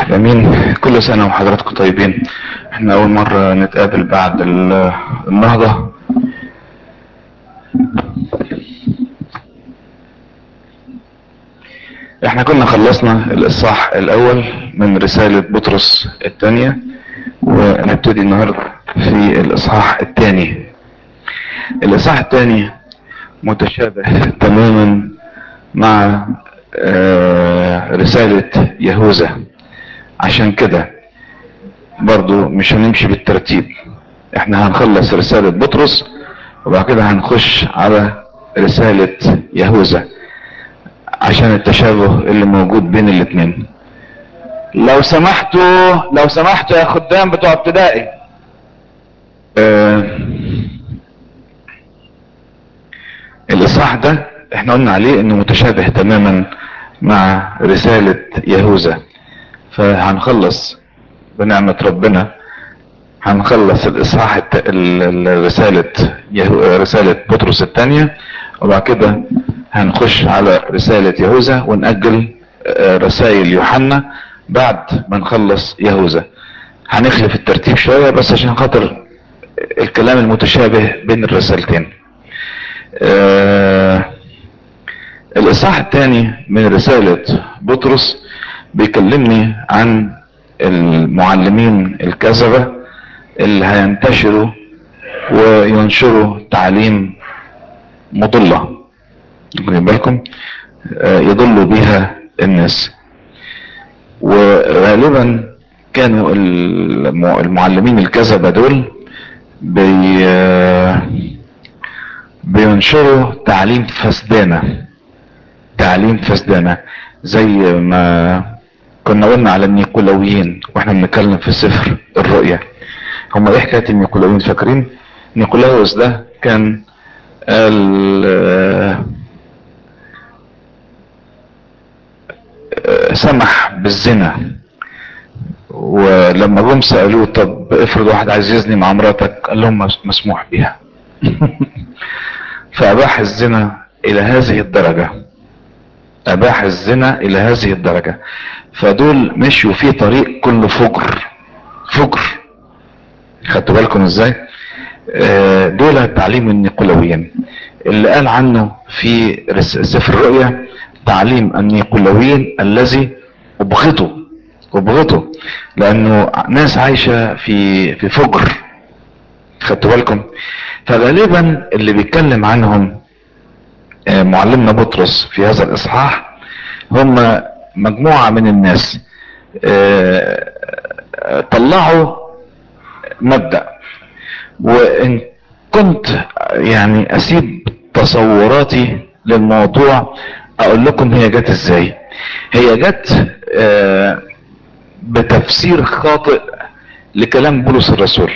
امين كل سنة وحضراتكم طيبين احنا اول مرة نتقابل بعد ال- النهضة احنا كنا خلصنا الاصحاح الاول من رسالة بطرس الثانية ونبتدي النهاردة في الاصحاح الثاني الاصحاح الثاني متشابه تماما مع آه، رسالة يهوذا عشان كده برضو مش هنمشي بالترتيب احنا هنخلص رسالة بطرس وبعد كده هنخش على رسالة يهوذا عشان التشابه اللي موجود بين الاتنين لو سمحتوا لو سمحتوا يا خدام بتوع ابتدائي آه الاصحاح ده احنا قلنا عليه انه متشابه تماما مع رسالة يهوذا فهنخلص بنعمة ربنا هنخلص الاصحاح الت... ال- ال- رسالة يهو... رسالة بطرس الثانية وبعد كده هنخش على رسالة يهوذا ونأجل آه، رسائل يوحنا بعد ما نخلص يهوذا هنخلف الترتيب شوية بس عشان خاطر الكلام المتشابه بين الرسالتين آه الاصحاح الثاني من رسالة بطرس بيكلمني عن المعلمين الكذبة اللي هينتشروا وينشروا تعليم مضلة واخدين بالكم آه، يضلوا بيها الناس وغالبا كانوا الم- المعلمين الكذبة دول بي آه، بينشروا تعليم فسدانة تعليم فسدانة زي ما كنا قلنا على النيقولويين واحنا بنتكلم في سفر الرؤيا هم ايه حكايه النيقولويين فاكرين نيقولاوس ده كان ال- آه، آه، سمح بالزنا ولما جم سالوه طب افرض واحد عايز يزني مع مراتك قال لهم مس- مسموح بيها فاباح الزنا الى هذه الدرجه اباح الزنا الى هذه الدرجه فدول مشوا في طريق كله فجر فجر خدتوا بالكم ازاي آه، دول تعليم النيقولويين اللي قال عنه في رس- سفر الرؤيا تعليم النيقولويين الذي ابغضوا ابغضوا لانه ناس عايشه في في فجر خدتوا بالكم فغالبا اللي بيتكلم عنهم آه، معلمنا بطرس في هذا الاصحاح هم مجموعه من الناس آه، آه، طلعوا مبدأ وان كنت يعني اسيب تصوراتي للموضوع اقول لكم هي جت ازاي هي جت آه، بتفسير خاطئ لكلام بولس الرسول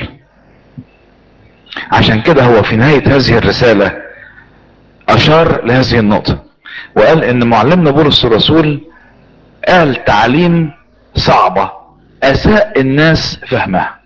عشان كده هو في نهاية هذه الرسالة اشار لهذه النقطة وقال ان معلمنا بولس الرسول قال تعليم صعبة اساء الناس فهمها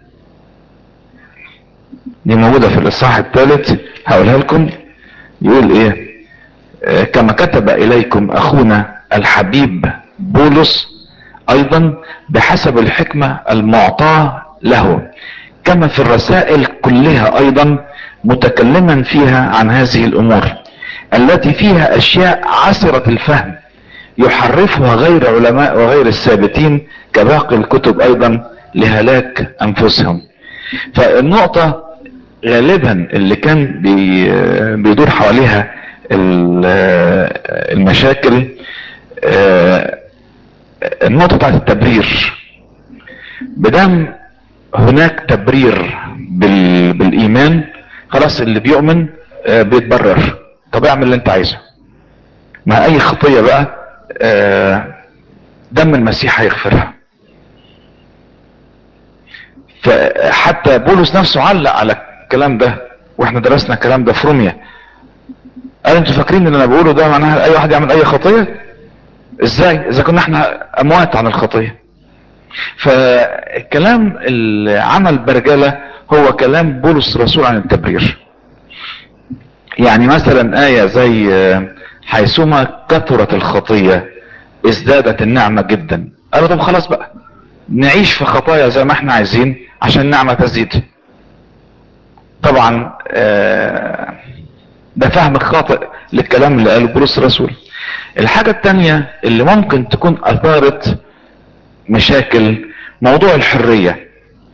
دي موجودة في الاصحاح الثالث هقولها لكم يقول ايه آه، كما كتب اليكم اخونا الحبيب بولس ايضا بحسب الحكمة المعطاة له كما في الرسائل كلها ايضا متكلما فيها عن هذه الامور التي فيها اشياء عسرة الفهم يحرفها غير علماء وغير الثابتين كباقي الكتب ايضا لهلاك انفسهم فالنقطة غالبا اللي كان بي بيدور حواليها ال- المشاكل آه، النقطة بتاعت التبرير بدم هناك تبرير بال... بالايمان خلاص اللي بيؤمن آه، بيتبرر طب اعمل اللي انت عايزه مع اي خطية بقى آه، دم المسيح هيغفرها فحتى بولس نفسه علق على الكلام ده واحنا درسنا الكلام ده في روميا قال انتوا فاكرين ان انا بقوله ده معناها اي واحد يعمل اي خطية ازاي اذا كنا احنا اموات عن الخطية فالكلام اللي عمل برجلة هو كلام بولس الرسول عن التبرير يعني مثلا آية زي آه، حيثما كثرت الخطية ازدادت النعمة جدا قالوا طب خلاص بقى نعيش في خطايا زي ما احنا عايزين عشان نعمة تزيد طبعا آه، ده فهم خاطئ للكلام اللي قاله بولس الرسول الحاجة التانية اللي ممكن تكون اثارت مشاكل موضوع الحرية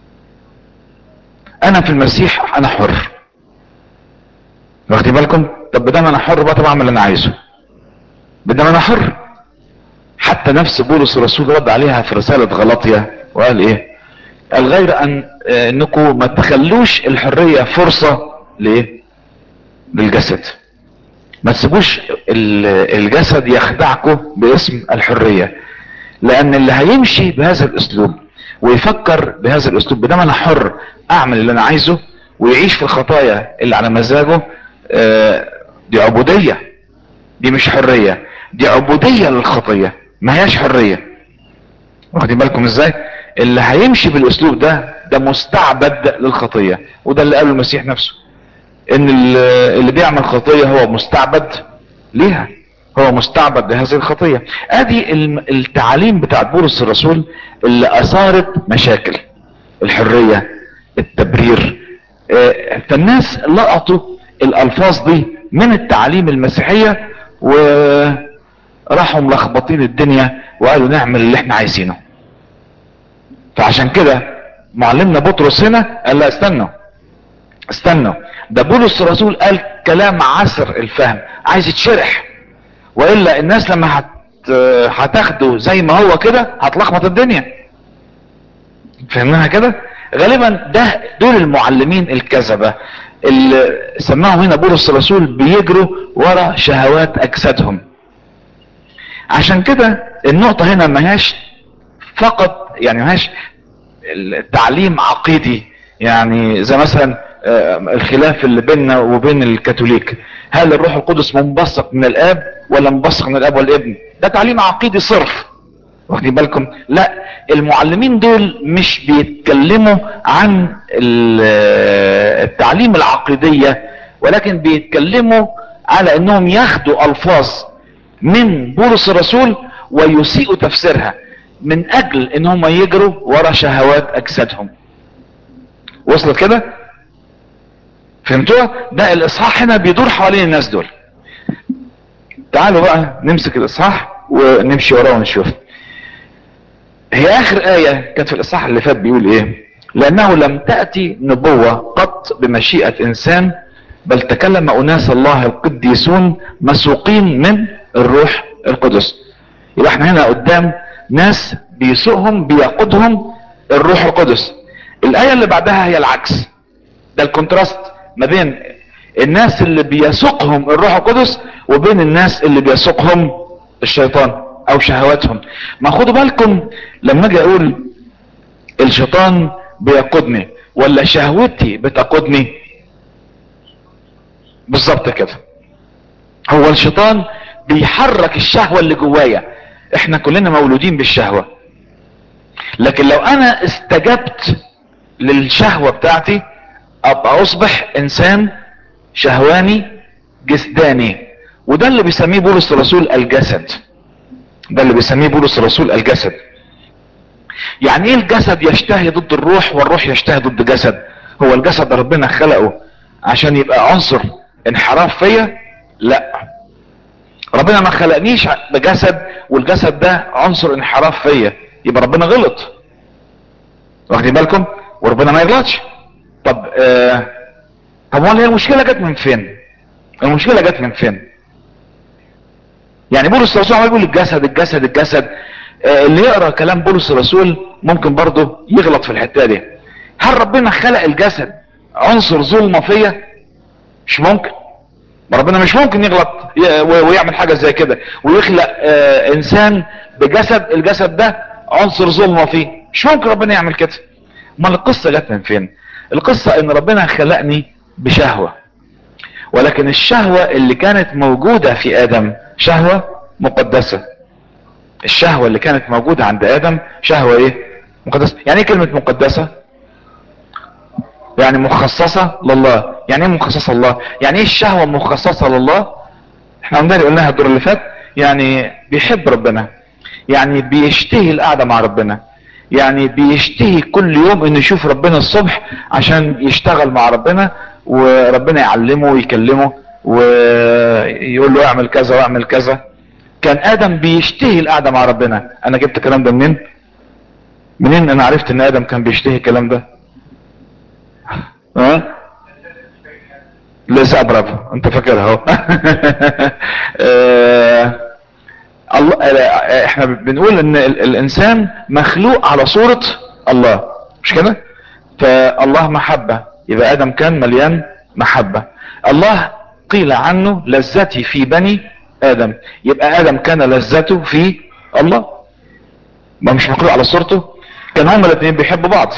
انا في المسيح انا حر واخدين بالكم طب بدل انا حر بقى طب اعمل اللي انا عايزه بدل انا حر حتى نفس بولس الرسول رد عليها في رسالة غلطية وقال ايه قال غير ان آه، انكم ما تخلوش الحرية فرصة لايه للجسد ما تسيبوش ال- الجسد يخدعكم باسم الحرية لان اللي هيمشي بهذا الاسلوب ويفكر بهذا الاسلوب بدل انا حر اعمل اللي انا عايزه ويعيش في الخطايا اللي على مزاجه آه، دي عبودية دي مش حرية دي عبودية للخطية ما هياش حرية واخدين بالكم ازاي اللي هيمشي بالاسلوب ده ده مستعبد للخطية وده اللي قاله المسيح نفسه ان ال- اللي بيعمل خطية هو مستعبد ليها هو مستعبد لهذه الخطية ادي الم- التعاليم بتاعت بولس الرسول اللي اثارت مشاكل الحرية التبرير آه، فالناس لقطوا الالفاظ دي من التعاليم المسيحية وراحوا ملخبطين الدنيا وقالوا نعمل اللي احنا عايزينه فعشان كده معلمنا بطرس هنا قال لا استنوا استنوا ده بولس الرسول قال كلام عسر الفهم عايز يتشرح والا الناس لما هت هتاخده زي ما هو كده هتلخبط الدنيا فهمناها كده غالبا ده دول المعلمين الكذبة اللي سماهم هنا بولس الرسول بيجروا ورا شهوات اجسادهم عشان كده النقطة هنا ما هياش فقط يعني ما هياش التعليم عقيدي يعني زي مثلا آه، الخلاف اللي بيننا وبين الكاثوليك هل الروح القدس منبثق من الاب ولا منبثق من الاب والابن ده تعليم عقيدي صرف واخدين بالكم لا المعلمين دول مش بيتكلموا عن ال- التعليم العقيدية ولكن بيتكلموا على انهم ياخدوا الفاظ من بولس الرسول ويسيئوا تفسيرها من اجل ان هم يجروا ورا شهوات اجسادهم وصلت كده فهمتوها ده الاصحاح هنا بيدور حوالين الناس دول تعالوا بقى نمسك الاصحاح ونمشي وراه ونشوف هي اخر آية كانت في الاصحاح اللي فات بيقول ايه لانه لم تأتي نبوة قط بمشيئة انسان بل تكلم اناس الله القديسون مسوقين من الروح القدس يبقى احنا هنا قدام ناس بيسوقهم بيقودهم الروح القدس الآية اللي بعدها هي العكس ده الكونتراست ما بين الناس اللي بيسوقهم الروح القدس وبين الناس اللي بيسوقهم الشيطان او شهواتهم ما خدوا بالكم لما اجي اقول الشيطان بيقودني ولا شهوتي بتقودني بالظبط كده هو الشيطان بيحرك الشهوة اللي جوايا احنا كلنا مولودين بالشهوة لكن لو انا استجبت للشهوة بتاعتي ابقى اصبح انسان شهواني جسداني وده اللي بيسميه بولس الرسول الجسد ده اللي بيسميه بولس الرسول الجسد يعني ايه الجسد يشتهي ضد الروح والروح يشتهي ضد جسد هو الجسد ربنا خلقه عشان يبقى عنصر انحراف فيا لا ربنا ما خلقنيش بجسد والجسد ده عنصر انحراف فيا يبقى ربنا غلط واخدين بالكم وربنا ما يغلطش طب آه طب ولا هي المشكله جت من فين المشكله جت من فين يعني بولس الرسول عمال يقول الجسد الجسد الجسد آه اللي يقرا كلام بولس الرسول ممكن برضه يغلط في الحته دي هل ربنا خلق الجسد عنصر ظلمه فيا مش ممكن ما ربنا مش ممكن يغلط ي- ويعمل حاجه زي كده ويخلق آه انسان بجسد الجسد ده عنصر ظلمه فيه مش ممكن ربنا يعمل كده امال القصه جت من فين القصه ان ربنا خلقني بشهوه ولكن الشهوه اللي كانت موجوده في ادم شهوه مقدسه الشهوه اللي كانت موجوده عند ادم شهوه ايه مقدسه يعني ايه كلمه مقدسه يعني مخصصة لله يعني ايه مخصصة لله يعني ايه الشهوة مخصصة لله احنا عندنا قلناها الدور اللي فات يعني بيحب ربنا يعني بيشتهي القعدة مع ربنا يعني بيشتهي كل يوم انه يشوف ربنا الصبح عشان يشتغل مع ربنا وربنا يعلمه ويكلمه ويقول له اعمل كذا واعمل كذا كان ادم بيشتهي القعده مع ربنا انا جبت الكلام ده منين منين انا عرفت ان ادم كان بيشتهي الكلام ده ها لسه برافو انت فاكرها اهو آه، الله آه، احنا بنقول ان ال- الانسان مخلوق على صورة الله مش كده فالله محبة يبقى ادم كان مليان محبة الله قيل عنه لذتي في بني ادم يبقى ادم كان لذته في الله ما مش مخلوق على صورته كان هما الاثنين بيحبوا بعض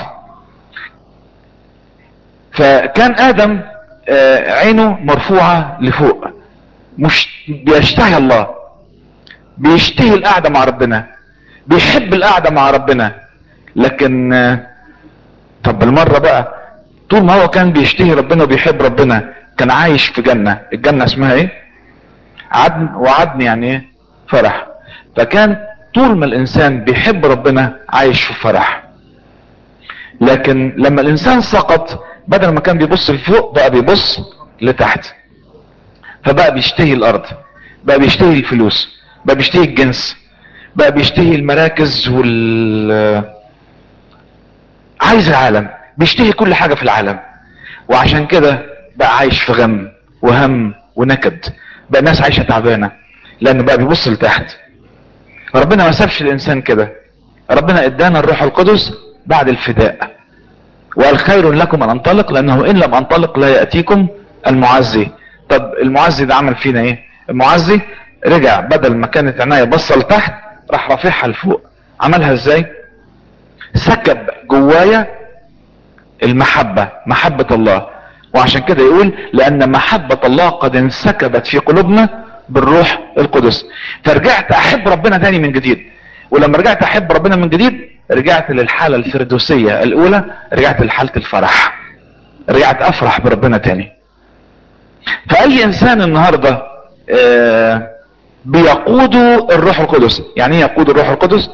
فكان ادم آه، عينه مرفوعة لفوق مش بيشتهي الله بيشتهي القعدة مع ربنا بيحب القعدة مع ربنا لكن آه، طب بالمرة بقى طول ما هو كان بيشتهي ربنا وبيحب ربنا كان عايش في جنة الجنة اسمها ايه عدن وعدن يعني ايه فرح فكان طول ما الانسان بيحب ربنا عايش في فرح لكن لما الانسان سقط بدل ما كان بيبص لفوق بقى بيبص لتحت فبقى بيشتهي الارض بقى بيشتهي الفلوس بقى بيشتهي الجنس بقى بيشتهي المراكز وال عايز العالم بيشتهي كل حاجة في العالم وعشان كده بقى عايش في غم وهم ونكد بقى الناس عايشة تعبانة لانه بقى بيبص لتحت ربنا ما سابش الانسان كده ربنا ادانا الروح القدس بعد الفداء وقال خير لكم ان انطلق لانه ان لم انطلق لا ياتيكم المعزي طب المعزي ده عمل فينا ايه المعزي رجع بدل ما كانت عناية بصة لتحت راح رافعها لفوق عملها ازاي سكب جوايا المحبة محبة الله وعشان كده يقول لان محبة الله قد انسكبت في قلوبنا بالروح القدس فرجعت احب ربنا تاني من جديد ولما رجعت احب ربنا من جديد رجعت للحالة الفردوسية الاولى رجعت لحالة الفرح رجعت افرح بربنا تاني فاي انسان النهاردة آه بيقودوا الروح القدس يعني ايه يقود الروح القدس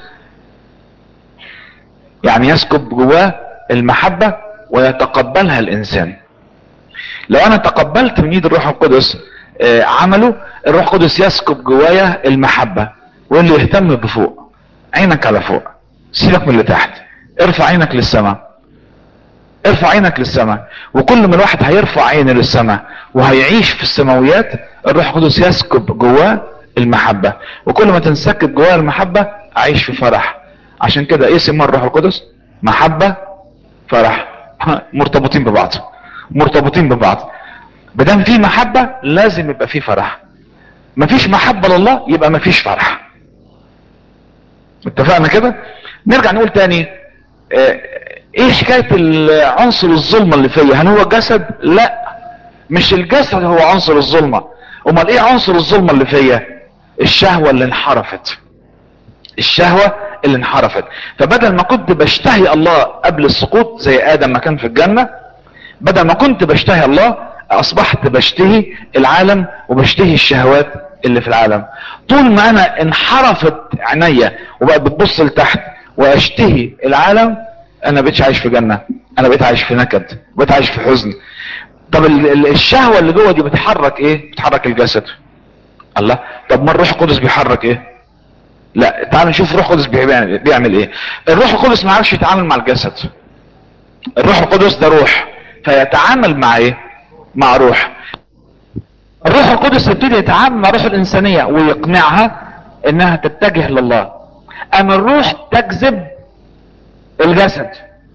يعني يسكب جواه المحبة ويتقبلها الانسان لو انا تقبلت من ايد الروح القدس آه عمله الروح القدس يسكب جوايا المحبة واللي يهتم بفوق عينك على فوق سيبك من اللي تحت ارفع عينك للسماء ارفع عينك للسماء وكل ما الواحد هيرفع عينه للسماء وهيعيش في السماويات الروح القدس يسكب جواه المحبة وكل ما تنسكب جواه المحبة اعيش في فرح عشان كده ايه سمى الروح القدس محبة فرح مرتبطين ببعض مرتبطين ببعض بدام في محبة لازم يبقى في فرح مفيش محبة لله يبقى مفيش فرح اتفقنا كده نرجع نقول تاني اه ايه حكاية عنصر الظلمة اللي فيا هل هو جسد لا مش الجسد هو عنصر الظلمة امال ايه عنصر الظلمة اللي فيا الشهوة اللي انحرفت الشهوة اللي انحرفت فبدل ما كنت بشتهي الله قبل السقوط زي ادم ما كان في الجنة بدل ما كنت بشتهي الله اصبحت بشتهي العالم وبشتهي الشهوات اللي في العالم طول ما انا انحرفت عينيا وبقت بتبص لتحت واشتهي العالم انا بقيتش عايش في جنة انا بقيت عايش في نكد بقيت عايش في حزن طب الشهوة اللي جوه دي بتحرك ايه بتحرك الجسد الله طب ما الروح القدس بيحرك ايه لا تعال نشوف الروح القدس بيعمل, بيعمل ايه الروح القدس ما عرفش يتعامل مع الجسد الروح القدس ده روح فيتعامل مع ايه مع روح الروح القدس يبتدي يتعامل مع روح الانسانية ويقنعها انها تتجه لله اما الروح تجذب الجسد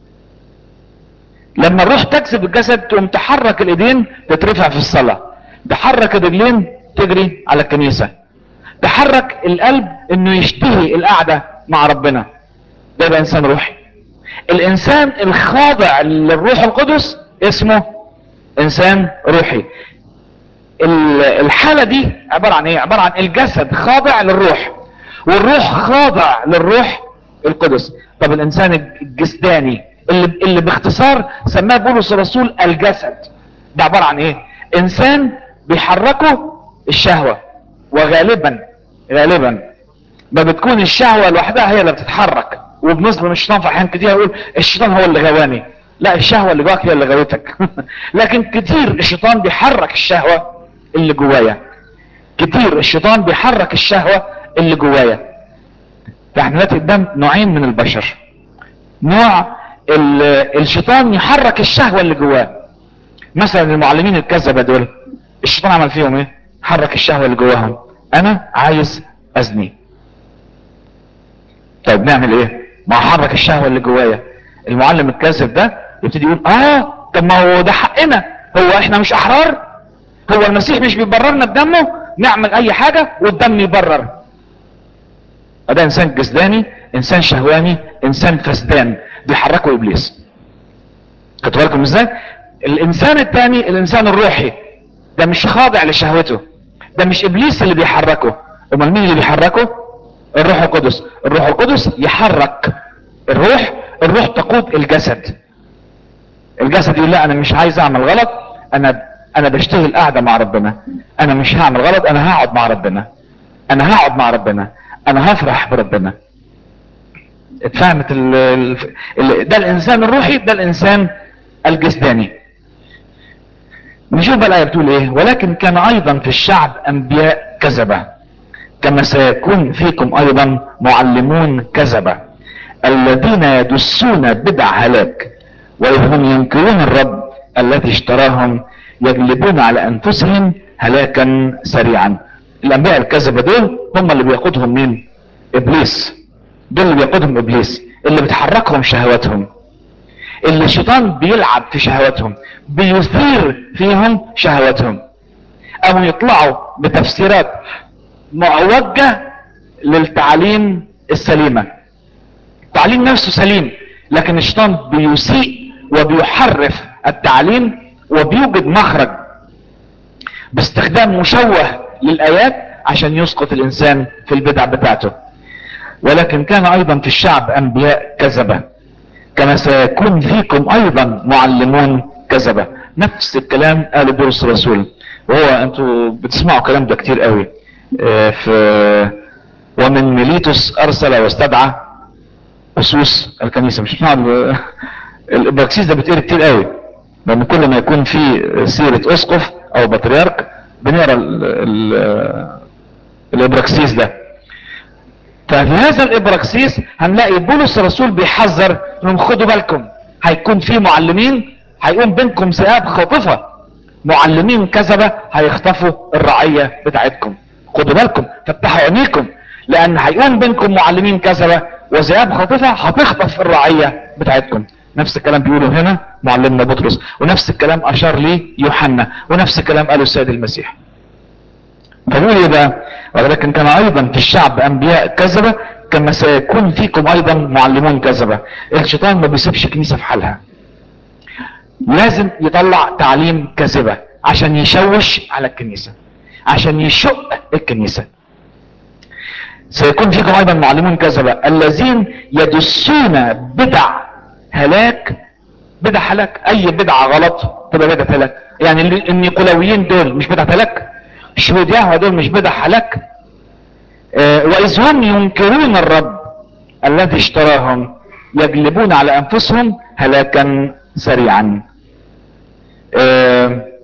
لما الروح تجذب الجسد تقوم تحرك الايدين تترفع في الصلاة تحرك الرجلين تجري على الكنيسة تحرك القلب انه يشتهي القعدة مع ربنا ده يبقى انسان روحي الانسان الخاضع للروح القدس اسمه انسان روحي الحالة دي عبارة عن ايه عبارة عن الجسد خاضع للروح والروح خاضع للروح القدس طب الانسان الجسداني اللي, اللي باختصار سماه بولس الرسول الجسد ده عبارة عن ايه انسان بيحركه الشهوة وغالبا غالبا ما بتكون الشهوة لوحدها هي اللي بتتحرك وبنظلم الشيطان في احيان كتير يقول الشيطان هو اللي غواني لا الشهوة اللي جواك هي اللي غوتك لكن كتير الشيطان بيحرك الشهوة اللي جوايا كتير الشيطان بيحرك الشهوة اللي جوايا فاحنا دلوقتي قدام نوعين من البشر نوع الشيطان يحرك الشهوة اللي جواه مثلا المعلمين الكذبة دول الشيطان عمل فيهم ايه حرك الشهوة اللي جواهم انا عايز ازني طيب نعمل ايه ما حرك الشهوة اللي جوايا المعلم الكاذب ده يبتدي يقول اه طب ما هو ده حقنا هو احنا مش احرار هو المسيح مش بيبررنا بدمه نعمل اي حاجة والدم يبرر ده انسان جسداني انسان شهواني انسان فسدان بيحركه ابليس خدتوا بالكم ازاي الانسان الثاني الانسان الروحي ده مش خاضع لشهوته ده مش ابليس اللي بيحركه امال مين اللي بيحركه الروح القدس الروح القدس يحرك الروح الروح تقود الجسد الجسد يقول لا انا مش عايز اعمل غلط انا انا بشتغل قاعده مع ربنا انا مش هعمل غلط انا هقعد مع ربنا انا هقعد مع ربنا انا هفرح بربنا اتفهمت ال ال ده الانسان الروحي ده الانسان الجسداني نشوف بقى الايه بتقول ايه ولكن كان ايضا في الشعب انبياء كذبه كما سيكون فيكم ايضا معلمون كذبه الذين يدسون بدع هلاك وهم ينكرون الرب الذي اشتراهم يجلبون على انفسهم هلاكا سريعا الانبياء الكذبه دول هم اللي بيقودهم مين ابليس دول اللي بيقودهم ابليس اللي بتحركهم شهواتهم اللي الشيطان بيلعب في شهواتهم بيثير فيهم شهواتهم او يطلعوا بتفسيرات معوجة للتعليم السليمة التعليم نفسه سليم لكن الشيطان بيسيء وبيحرف التعليم وبيوجد مخرج باستخدام مشوه للآيات عشان يسقط الإنسان في البدع بتاعته ولكن كان أيضا في الشعب أنبياء كذبة كما سيكون فيكم أيضا معلمون كذبة نفس الكلام قال بولس الرسول وهو أنتوا بتسمعوا الكلام ده كتير قوي في ومن ميليتوس أرسل واستدعى أسوس الكنيسة مش بتسمعوا الإبراكسيس ده بتقري كتير قوي لأن كل ما يكون في سيرة أسقف أو بطريرك بنقرا الإبراكسيس ده ففي هذا الإبراكسيس هنلاقي بولس الرسول بيحذر انهم خدوا بالكم هيكون في معلمين هيقوم بينكم ذئاب خاطفة معلمين كذبة هيخطفوا الرعية بتاعتكم خدوا بالكم فتحوا عينيكم لان هيقوم بينكم معلمين كذبة وذئاب خاطفة هتخطف الرعية بتاعتكم نفس الكلام بيقوله هنا معلمنا بطرس ونفس الكلام اشار ليه يوحنا ونفس الكلام قاله السيد المسيح فبيقول ايه بقى ولكن كان ايضا في الشعب انبياء كذبة كما سيكون فيكم ايضا معلمون كذبة الشيطان ما بيسيبش كنيسة في حالها لازم يطلع تعليم كذبة عشان يشوش على الكنيسة عشان يشق الكنيسة سيكون فيكم ايضا معلمون كذبة الذين يدسون بدع هلاك بدع هلاك اي بدعة غلط تبقى بدعة هلاك يعني النيقولاويين دول مش بدعة هلاك شهود يهوى دول مش بدع هلاك آه واذ هم ينكرون الرب الذي اشتراهم يجلبون على انفسهم هلاكا سريعا آه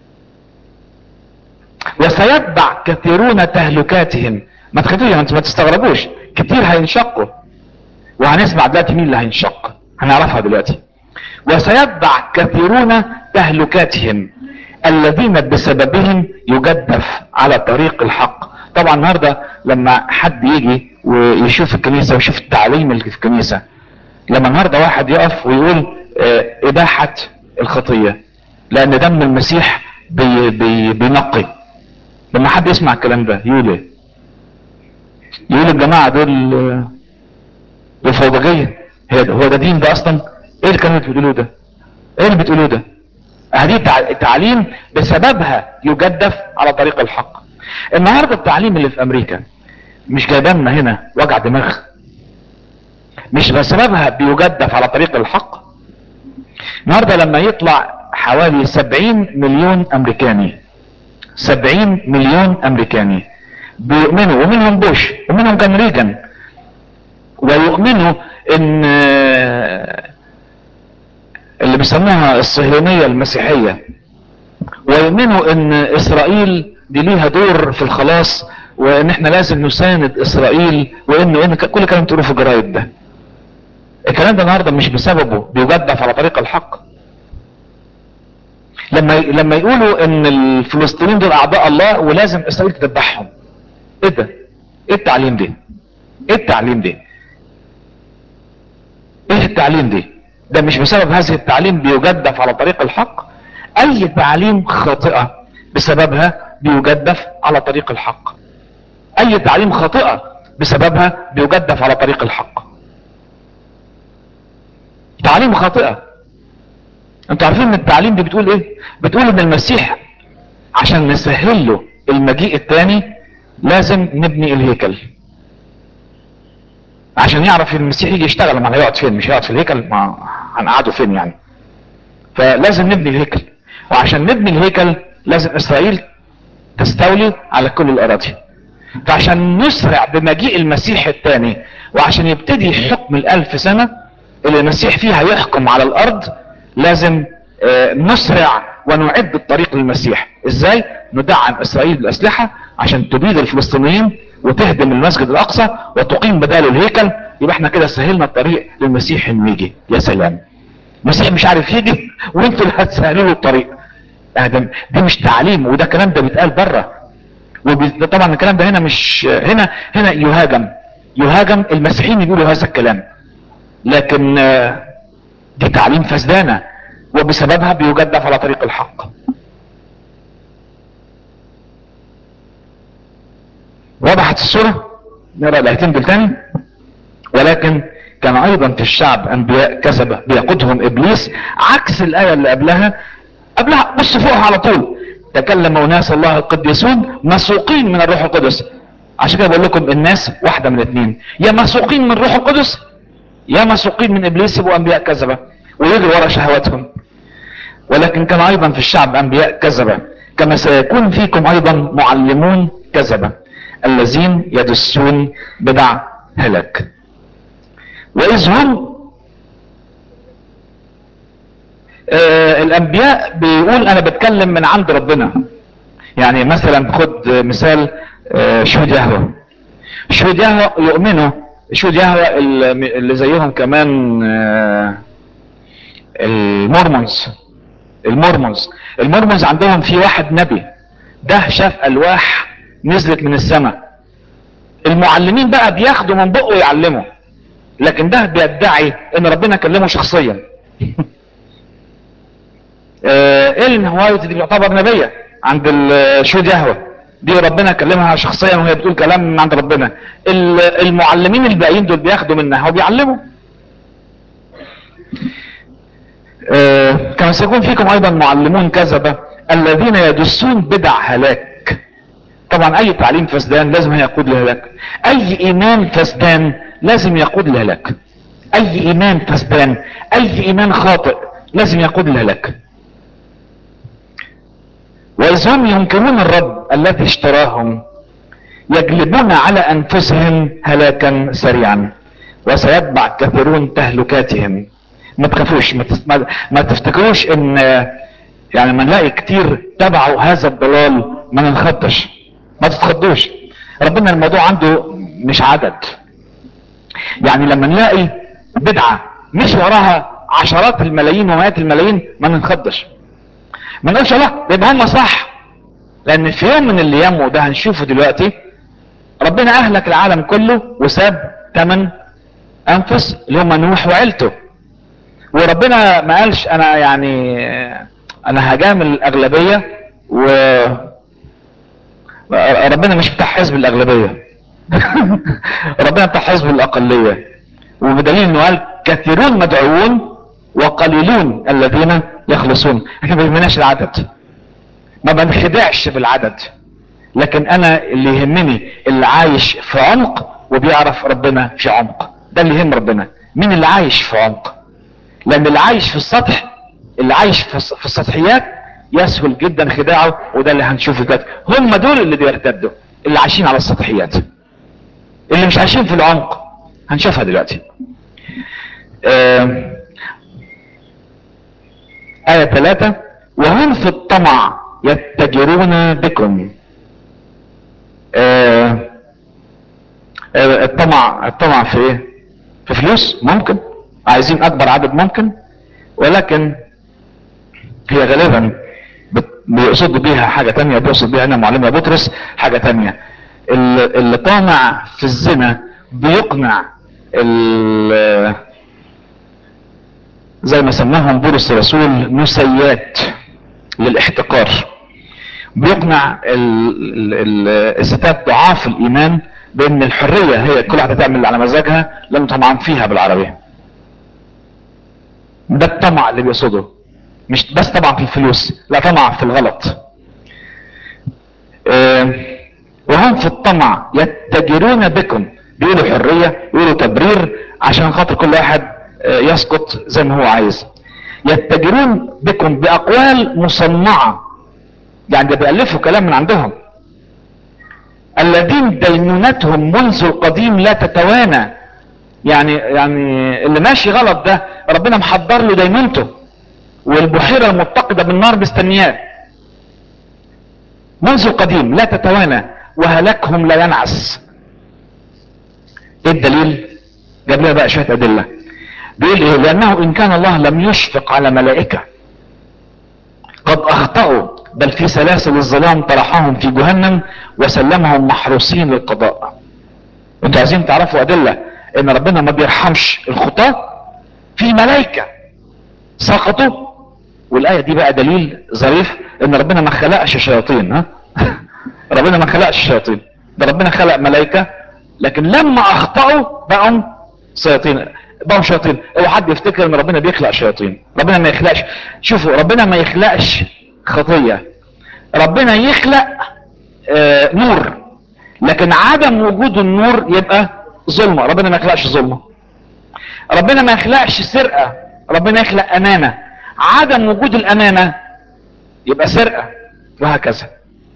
وسيتبع كثيرون تهلكاتهم ما تخافوش ما تستغربوش كتير هينشقوا وهنسمع دلوقتي مين اللي هينشق هنعرفها دلوقتي وسيتبع كثيرون تهلكاتهم الذين بسببهم يجدف على طريق الحق طبعا النهارده لما حد يجي ويشوف الكنيسه ويشوف التعليم اللي في الكنيسه لما النهارده واحد يقف ويقول اه اباحه الخطيه لان دم المسيح بي بي بينقي لما حد يسمع الكلام ده يقول ايه يقول الجماعه دول دول فوضجيه هو ده دين ده اصلا ايه اللي كانوا بتقولوه ده ايه اللي بتقولوه ده هذه التعليم بسببها يجدف على طريق الحق النهاردة التعليم اللي في امريكا مش جايبانا هنا وجع دماغ مش بسببها بيجدف على طريق الحق النهاردة لما يطلع حوالي سبعين مليون امريكاني سبعين مليون امريكاني بيؤمنوا ومنهم بوش ومنهم كان ريجن ويؤمنوا ان آه، اللي بيسموها الصهيونية المسيحية ويؤمنوا ان اسرائيل دي ليها دور في الخلاص وان احنا لازم نساند اسرائيل وانه ان كل كلام تقوله في الجرايد ده الكلام ده النهارده مش بسببه بيجدف على طريق الحق لما لما يقولوا ان الفلسطينيين دول اعداء الله ولازم اسرائيل تذبحهم ايه ده ايه التعليم ده ايه التعليم ده ايه التعليم ده ده مش بسبب هذه التعليم بيجدف على طريق الحق اي تعليم خاطئة بسببها بيجدف على طريق الحق اي تعليم خاطئة بسببها بيجدف على طريق الحق تعليم خاطئة انتوا عارفين ان التعليم دي بتقول ايه بتقول ان المسيح عشان نسهل له المجيء الثاني لازم نبني الهيكل عشان يعرف المسيح يجي يشتغل ما هيقعد فين مش هيقعد في الهيكل ما هنقعده فين يعني فلازم نبني الهيكل وعشان نبني الهيكل لازم اسرائيل تستولي على كل الاراضي فعشان نسرع بمجيء المسيح الثاني وعشان يبتدي حكم الالف سنة اللي المسيح فيها يحكم على الارض لازم آه، نسرع ونعد الطريق للمسيح ازاي ندعم اسرائيل بالاسلحة عشان تبيد الفلسطينيين وتهدم المسجد الاقصى وتقيم بداله الهيكل يبقى احنا كده سهلنا الطريق للمسيح انه يجي يا سلام المسيح مش عارف يجي وانتوا اللي هتسهلوا له الطريق آه ده دي مش تعليم وده كلام ده بيتقال بره وبي- طبعا الكلام ده هنا مش هنا هنا يهاجم يهاجم المسيحيين يقولوا هذا الكلام لكن آه، دي تعليم فسدانة وبسببها بيجدف على طريق الحق وضحت الصورة نرى الايتين دول تاني ولكن كان ايضا في الشعب انبياء كذبة بيقودهم ابليس عكس الاية اللي قبلها قبلها بص فوقها على طول تكلم اناس الله القديسون مسوقين من الروح القدس عشان كده بقول لكم الناس واحدة من اثنين يا مسوقين من الروح القدس يا مسوقين من ابليس يبقوا انبياء كذبة ويجروا ورا شهواتهم ولكن كان ايضا في الشعب انبياء كذبة كما سيكون فيكم ايضا معلمون كذبة الذين يدسون بدع هلاك واذ هم آه الانبياء بيقول انا بتكلم من عند ربنا يعني مثلا خد مثال آه شهود يهوه شهود يهوه يؤمنوا شهود يهوه اللي اللي زيهم كمان آه المورمونز المورمونز المورمونز عندهم في واحد نبي ده شاف الواح نزلت من السماء المعلمين بقى بياخدوا من بقه يعلموا لكن ده بيدعي ان ربنا كلمه شخصيا ايلين هوايت دي بيعتبر نبية عند الشهود يهوه دي ربنا كلمها شخصيا وهي بتقول كلام من عند ربنا ال- المعلمين الباقيين دول بياخدوا منها وبيعلموا آه، كما سيكون فيكم ايضا معلمون كذبة الذين يدسون بدع هلاك طبعا اي تعليم فسدان لازم يقود لهلاك اي ايمان فسدان لازم يقود لهلاك اي ايمان فسدان اي ايمان خاطئ لازم يقود لهلاك واذ هم ينكرون الرب الذي اشتراهم يجلبون على انفسهم هلاكا سريعا وسيتبع كثيرون تهلكاتهم ما تخافوش ما, تس... ما... ما تفتكروش ان يعني ما نلاقي كتير تبعوا هذا الضلال ما ننخدش ما تتخضوش ربنا الموضوع عنده مش عدد يعني لما نلاقي بدعة مش وراها عشرات الملايين ومئات الملايين ما ننخدش ما نقولش لا يبقى هم صح لان في يوم من الايام وده هنشوفه دلوقتي ربنا اهلك العالم كله وساب ثمان انفس اللي هم نوح وعيلته وربنا ما قالش انا يعني انا هجامل الاغلبيه و ربنا مش بتاع حزب الاغلبيه ربنا بتاع حزب الاقليه وبدليل انه قال كثيرون مدعوون وقليلون الذين يخلصون احنا ما بيهمناش العدد ما بنخدعش بالعدد لكن انا اللي يهمني اللي عايش في عمق وبيعرف ربنا في عمق ده اللي يهم ربنا مين اللي عايش في عمق لان اللي عايش في السطح اللي عايش في الس- في السطحيات يسهل جدا خداعه وده اللي هنشوفه دلوقتي هم دول اللي بيرتدوا اللي عايشين على السطحيات اللي مش عايشين في العمق هنشوفها دلوقتي آه آية ثلاثة وهم في الطمع يتجرون بكم آه آه الطمع الطمع في ايه في فلوس ممكن عايزين اكبر عدد ممكن ولكن هي غالبا بيقصد بيها حاجة تانية بيقصد بيها انا معلمة بطرس حاجة تانية اللي طامع في الزنا بيقنع زي ما سماهم بولس الرسول نسيات للاحتقار بيقنع الستات ضعاف الايمان بان الحرية هي كل واحدة تعمل على مزاجها لم طمعان فيها بالعربية ده الطمع اللي بيقصده مش بس طبعا في الفلوس لا طمع في الغلط اه وهم في الطمع يتجرون بكم بيقولوا حرية يقولوا تبرير عشان خاطر كل واحد اه يسقط زي ما هو عايز يتجرون بكم بأقوال مصنعة يعني ده بيألفوا كلام من عندهم الذين دينونتهم منذ القديم لا تتوانى يعني يعني اللي ماشي غلط ده ربنا محضر له دينونته والبحيرة المتقدة بالنار مستنياه منذ القديم لا تتوانى وهلاكهم لا ينعس ايه الدليل جاب لنا بقى شوية ادلة بيقول ايه لانه ان كان الله لم يشفق على ملائكة قد اخطأوا بل في سلاسل الظلام طرحهم في جهنم وسلمهم محروسين للقضاء انتوا عايزين تعرفوا ادلة ان ربنا ما بيرحمش الخطاة في ملائكة سقطوا والايه دي بقى دليل ظريف ان ربنا ما خلقش شياطين ها ربنا ما خلقش شياطين ده ربنا خلق ملائكه لكن لما اخطاوا بقوا شياطين بقوا شياطين اوعى حد يفتكر ان ربنا بيخلق شياطين ربنا ما يخلقش شوفوا ربنا ما يخلقش خطيه ربنا يخلق آه نور لكن عدم وجود النور يبقى ظلمه ربنا ما يخلقش ظلمه ربنا ما يخلقش سرقه ربنا يخلق امانه عدم وجود الامانة يبقى سرقة وهكذا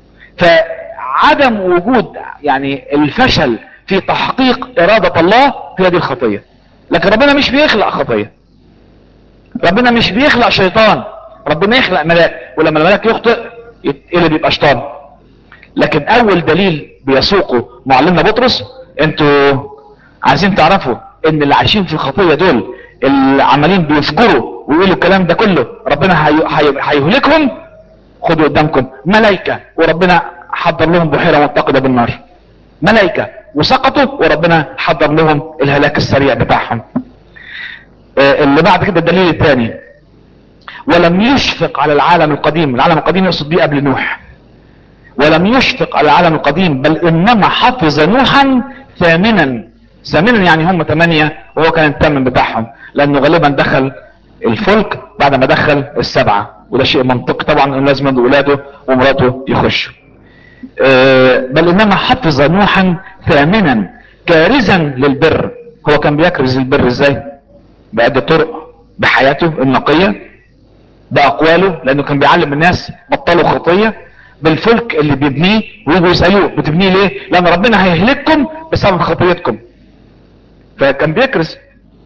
فعدم وجود يعني الفشل في تحقيق ارادة الله هي دي الخطية لكن ربنا مش بيخلق خطية ربنا مش بيخلق شيطان ربنا يخلق ملاك ولما الملاك يخطئ يتقلب يبقى شيطان لكن اول دليل بيسوقه معلمنا بطرس انتوا عايزين تعرفوا ان اللي عايشين في الخطية دول اللي عمالين بيفجروا ويقولوا الكلام ده كله ربنا هيهلكهم خدوا قدامكم ملائكة وربنا حضر لهم بحيرة متقدة بالنار ملائكة وسقطوا وربنا حضر لهم الهلاك السريع بتاعهم آه اللي بعد كده الدليل الثاني ولم يشفق على العالم القديم العالم القديم يقصد بيه قبل نوح ولم يشفق على العالم القديم بل انما حفظ نوحا ثامنا ثامنا يعني هم ثمانية وهو كان الثامن بتاعهم لانه غالبا دخل الفلك بعد ما دخل السبعة وده شيء منطقي طبعا ان لازم اولاده ومراته يخشوا أه بل انما حفظ نوحا ثامنا كارزا للبر هو كان بيكرز البر ازاي بعدة طرق بحياته النقية باقواله لانه كان بيعلم الناس بطلوا خطية بالفلك اللي بيبنيه ويجوا يسألوه بتبنيه ليه لان ربنا هيهلككم بسبب خطيتكم فكان بيكرز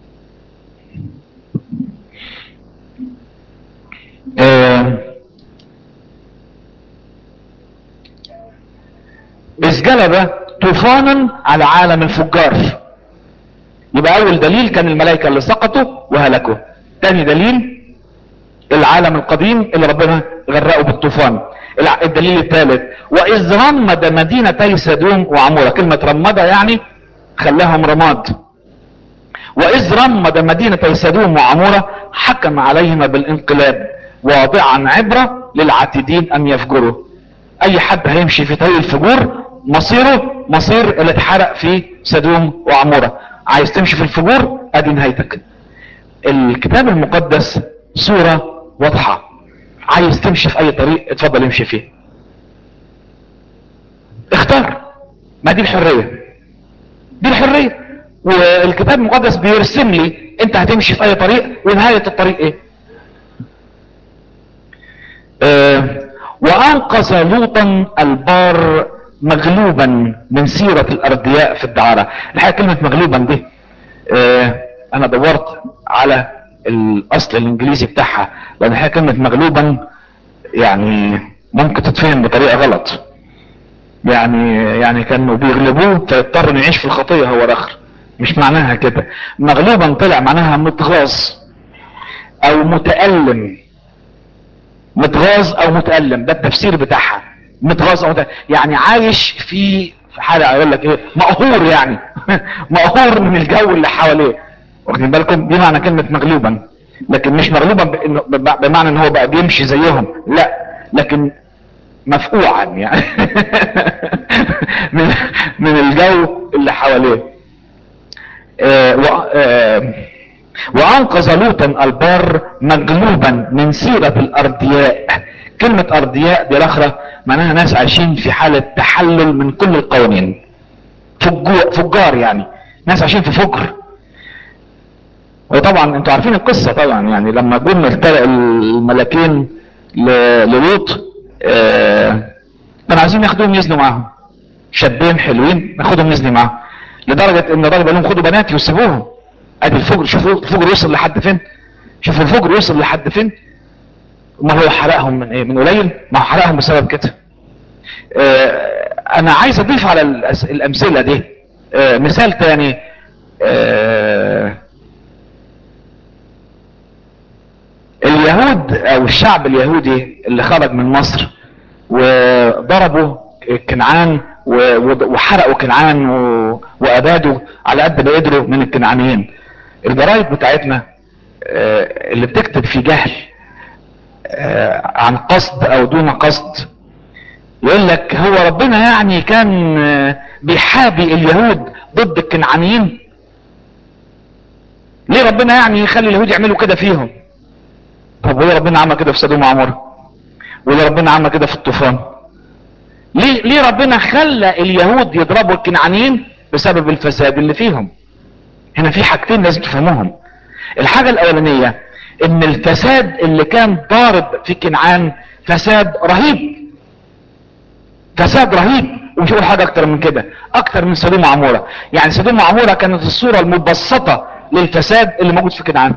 آه إذ جلب طوفانا على عالم الفجار يبقى أول دليل كان الملائكة اللي سقطوا وهلكوا تاني دليل العالم القديم اللي ربنا غرقه بالطوفان الدليل الثالث وإذ رمد مدينتي سدوم وعمورة كلمة رمدة يعني خلاهم رماد وإذ رمد مدينتي سدوم وعمورة حكم عليهما بالانقلاب واضعا عبرة للعاتدين ان يفجروا اي حد هيمشي في طريق الفجور مصيره مصير اللي اتحرق في سدوم وعمورة عايز تمشي في الفجور ادي نهايتك الكتاب المقدس صورة واضحة عايز تمشي في اي طريق اتفضل امشي فيه اختار ما دي الحرية دي الحرية والكتاب المقدس بيرسم لي انت هتمشي في اي طريق ونهاية الطريق ايه آه وانقذ لوطا البار مغلوبا من سيرة الاردياء في الدعارة الحقيقة كلمة مغلوبا دي آه انا دورت على الاصل الانجليزي بتاعها لان هي كلمة مغلوبا يعني ممكن تتفهم بطريقة غلط يعني يعني كانوا بيغلبوه فيضطر انه يعيش في الخطية هو الاخر مش معناها كده مغلوبا طلع معناها متغاظ او متألم متغاظ او متألم ده التفسير بتاعها متغاظ او متألم. يعني عايش في في حالة اقول لك ايه مقهور يعني مقهور من الجو اللي حواليه واخدين بالكم دي معنى كلمة مغلوبا لكن مش مغلوبا بإنه- ب- بمعنى ان هو بقى بيمشي زيهم لا لكن مفقوعا يعني من من الجو اللي حواليه آه، و- آه، وانقذ لوطا البار مجلوبا من سيرة الاردياء كلمة اردياء دي الاخرة معناها ناس عايشين في حالة تحلل من كل القوانين فجو- فجار يعني ناس عايشين في فجر وطبعا انتوا عارفين القصة طبعا يعني لما جم التل- الملكين ل- للوط آه، كانوا عايزين ياخدوهم يزنوا معاهم شابين حلوين ناخدهم نزني معاهم لدرجة ان الراجل قال لهم خدوا بناتي وسيبوهم ادي الفجر شوفوا الفجر يوصل لحد فين شوفوا الفجر يوصل لحد فين ما هو حرقهم من ايه من قليل ما هو حرقهم بسبب كده آه، انا عايز اضيف على الأس- الامثلة دي آه، مثال تاني آه، اليهود او الشعب اليهودي اللي خرج من مصر وضربوا كنعان و- و- وحرقوا كنعان و- وابادوا على قد ما قدروا من الكنعانيين الجرايد بتاعتنا آه، اللي بتكتب في جهل آه، عن قصد او دون قصد يقول لك هو ربنا يعني كان آه، بيحابي اليهود ضد الكنعانيين ليه ربنا يعني يخلي اليهود يعملوا كده فيهم طب وليه ربنا عمل كده في سدوم وعمورة وليه ربنا عمل كده في الطوفان ليه ليه ربنا خلى اليهود يضربوا الكنعانيين بسبب الفساد اللي فيهم هنا في حاجتين لازم تفهموهم الحاجة الاولانية ان الفساد اللي كان ضارب في كنعان فساد رهيب فساد رهيب ومش هقول حاجة اكتر من كده اكتر من سدوم وعمورة يعني سدوم وعمورة كانت الصورة المبسطة للفساد اللي موجود في كنعان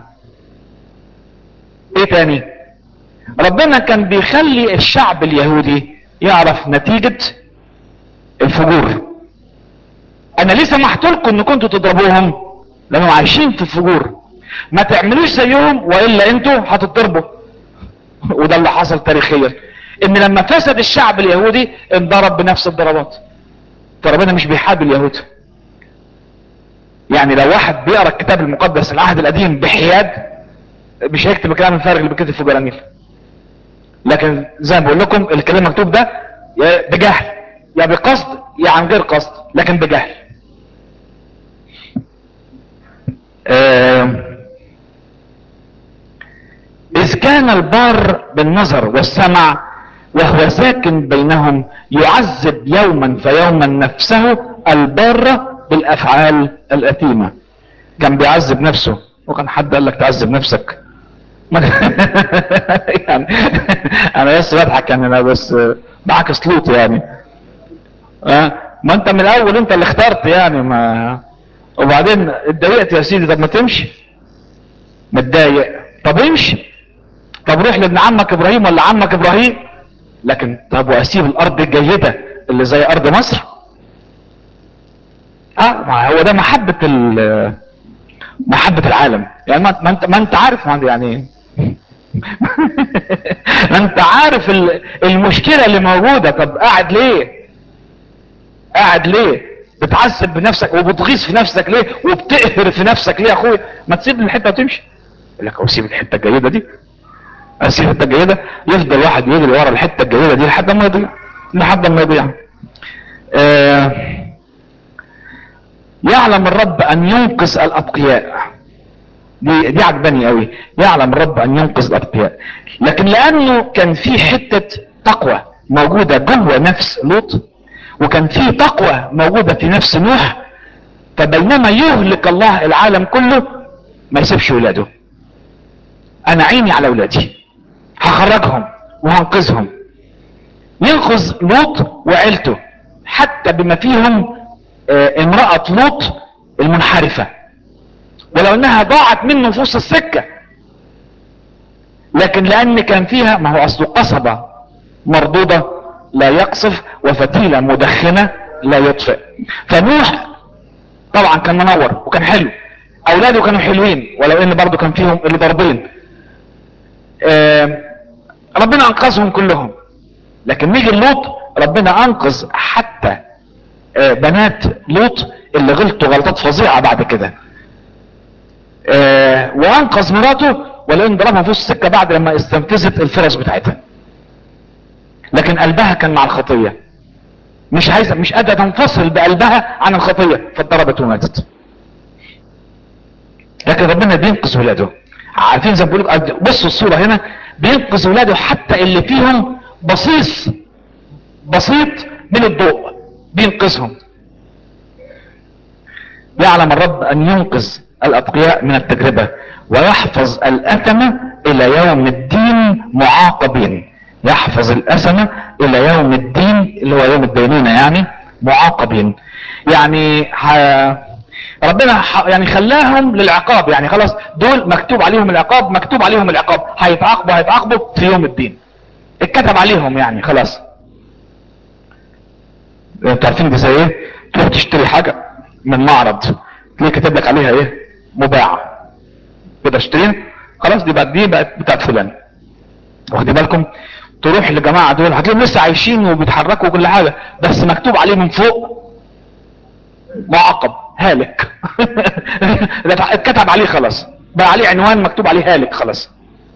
ايه تاني ربنا كان بيخلي الشعب اليهودي يعرف نتيجة الفجور انا ليه سمحت لكم ان كنتوا تضربوهم لانهم عايشين في الفجور ما تعملوش زيهم والا انتوا هتضربوا وده اللي حصل تاريخيا ان لما فسد الشعب اليهودي انضرب بنفس الضربات فربنا مش بيحابي اليهود يعني لو واحد بيقرا الكتاب المقدس العهد القديم بحياد مش هيكتب الكلام الفارغ اللي بيتكتب في جرانيل لكن زي ما بقول لكم الكلام المكتوب ده يا بجهل يا بقصد يا عن غير قصد لكن بجهل آه، إذ كان البار بالنظر والسمع وهو ساكن بينهم يعذب يوما فيوما نفسه البارة بالأفعال الأثيمة كان بيعذب نفسه وكان حد قال لك تعذب نفسك يعني انا بس بضحك يعني انا بس بعكس لوط يعني اه ما انت من الاول انت اللي اخترت يعني ما وبعدين اتضايقت يا سيدي طب ما تمشي متضايق طب امشي طب روح لابن عمك ابراهيم ولا عمك ابراهيم لكن طب واسيب الارض الجيدة اللي زي ارض مصر اه ما هو ده محبة ال محبة العالم يعني ما ما انت ما انت عارف ما يعني ما انت عارف ال- المشكلة اللي موجودة طب قاعد ليه قاعد ليه بتعذب بنفسك وبتغيظ في نفسك ليه وبتقهر في نفسك ليه يا اخويا ما تسيب الحته وتمشي يقول لك هو سيب الحته الجيده دي اسيب الحته الجيده يفضل واحد يجري ورا الحته الجيده دي لحد ما يضيع لحد ما يضيع آه يعلم الرب ان ينقذ الاتقياء دي دي عجباني قوي يعلم الرب ان ينقذ الاتقياء لكن لانه كان في حته تقوى موجوده جوه نفس لوط وكان في تقوى موجوده في نفس نوح فبينما يهلك الله العالم كله ما يسيبش ولاده انا عيني على ولادي هخرجهم وهنقذهم ينقذ لوط وعيلته حتى بما فيهم آه، امرأة لوط المنحرفة ولو انها ضاعت منه في وسط السكه لكن لان كان فيها ما هو اصله قصبه مردوده لا يقصف وفتيله مدخنه لا يطفئ فنوح طبعا كان منور وكان حلو اولاده كانوا حلوين ولو ان برضه كان فيهم اللي ضاربين آه ربنا انقذهم كلهم لكن نيجي لوط ربنا انقذ حتى آه بنات لوط اللي غلطوا غلطات فظيعه بعد كده آه وانقذ مراته ولان ضربها في وسط السكه بعد لما استنفذت الفرص بتاعتها لكن قلبها كان مع الخطيه مش عايزه مش قادره تنفصل بقلبها عن الخطيه فاتضربت وماتت لكن ربنا بينقذ ولاده عارفين زي ما بيقولوا بصوا الصوره هنا بينقذ ولاده حتى اللي فيهم بصيص بسيط من الضوء بينقذهم يعلم الرب ان ينقذ الاتقياء من التجربه ويحفظ الاثمه الى يوم الدين معاقبين يحفظ الأسمة إلى يوم الدين اللي هو يوم الدينونة يعني معاقبين يعني ح... ربنا ح... يعني خلاهم للعقاب يعني خلاص دول مكتوب عليهم العقاب مكتوب عليهم العقاب هيتعاقبوا هيتعاقبوا في يوم الدين اتكتب عليهم يعني خلاص انتوا عارفين دي زي ايه تروح تشتري حاجة من معرض تلاقي كاتب لك عليها ايه مباع كده اشتريها خلاص دي بقت دي بقت بتاعت فلان واخدين بالكم تروح للجماعه دول هتلاقيهم لسه عايشين وبيتحركوا وكل حاجه بس مكتوب عليه من فوق معاقب هالك ده اتكتب عليه خلاص بقى عليه عنوان مكتوب عليه هالك خلاص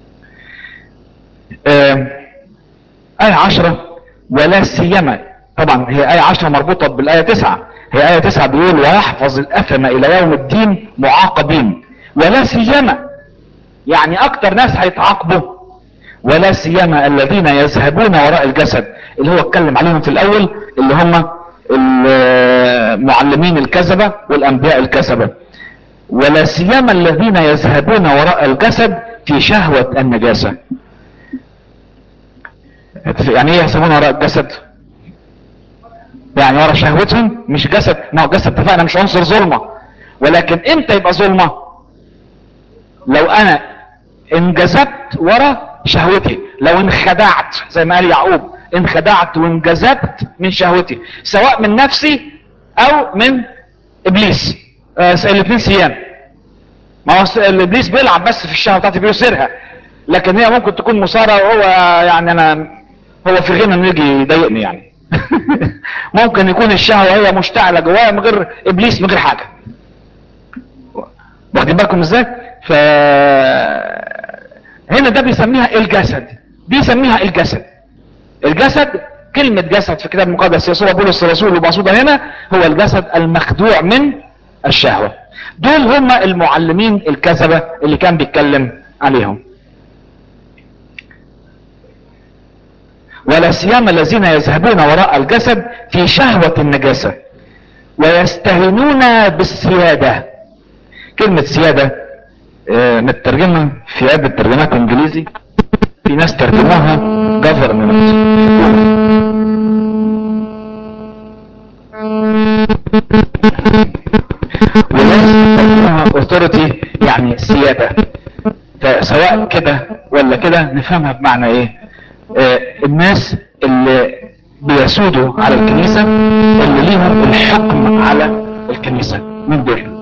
آه آية عشرة ولا سيما طبعا هي آية عشرة مربوطة بالآية تسعة هي آية تسعة بيقول ويحفظ الأثم إلى يوم الدين معاقبين ولا سيما يعني أكتر ناس هيتعاقبوا ولا سيما الذين يذهبون وراء الجسد اللي هو اتكلم عليهم في الاول اللي هم المعلمين الكذبة والانبياء الكذبة ولا سيما الذين يذهبون وراء الجسد في شهوة النجاسة يعني ايه يحسبون وراء الجسد يعني وراء شهوتهم مش جسد ما هو جسد اتفقنا مش عنصر ظلمة ولكن امتى يبقى ظلمة لو انا انجذبت ورا شهوتي لو انخدعت زي ما قال يعقوب انخدعت وانجذبت من شهوتي سواء من نفسي او من ابليس آه الاثنين سيان ما هو الابليس بيلعب بس في الشهوه بتاعتي بيثيرها لكن هي ممكن تكون مثاره وهو يعني انا هو في غنى انه يجي يضايقني يعني ممكن يكون الشهوه هي مشتعله جوايا من غير ابليس من غير حاجه واخدين بالكم ازاي ف هنا ده بيسميها الجسد بيسميها الجسد الجسد كلمة جسد في الكتاب المقدس يسوع بولس الرسول ومقصودة هنا هو الجسد المخدوع من الشهوة دول هم المعلمين الكذبة اللي كان بيتكلم عليهم ولا سيما الذين يذهبون وراء الجسد في شهوة النجاسة ويستهينون بالسيادة كلمة سيادة آه مترجمة في عدة ترجمات انجليزي في ناس ترجموها government وناس ترجموها authority يعني سيادة فسواء كده ولا كده نفهمها بمعنى ايه آه الناس اللي بيسودوا على الكنيسة اللي ليهم الحكم على الكنيسة من دول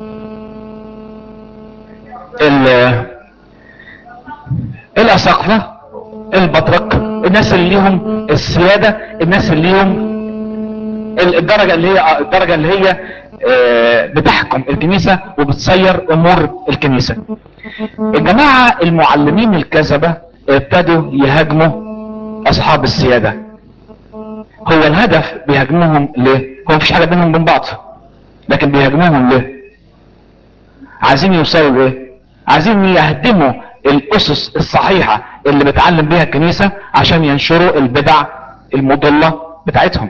الاساقفة البطرك الناس اللي ليهم السيادة الناس اللي ليهم الدرجة اللي هي الدرجة اللي هي بتحكم الكنيسة وبتسير امور الكنيسة الجماعة المعلمين الكذبة ابتدوا يهاجموا اصحاب السيادة هو الهدف بيهاجموهم ليه هو مفيش حاجة بينهم وبين بعض لكن بيهاجموهم ليه عايزين يوصلوا ليه عايزين يهدموا الاسس الصحيحة اللي بتعلم بيها الكنيسة عشان ينشروا البدع المضلة بتاعتهم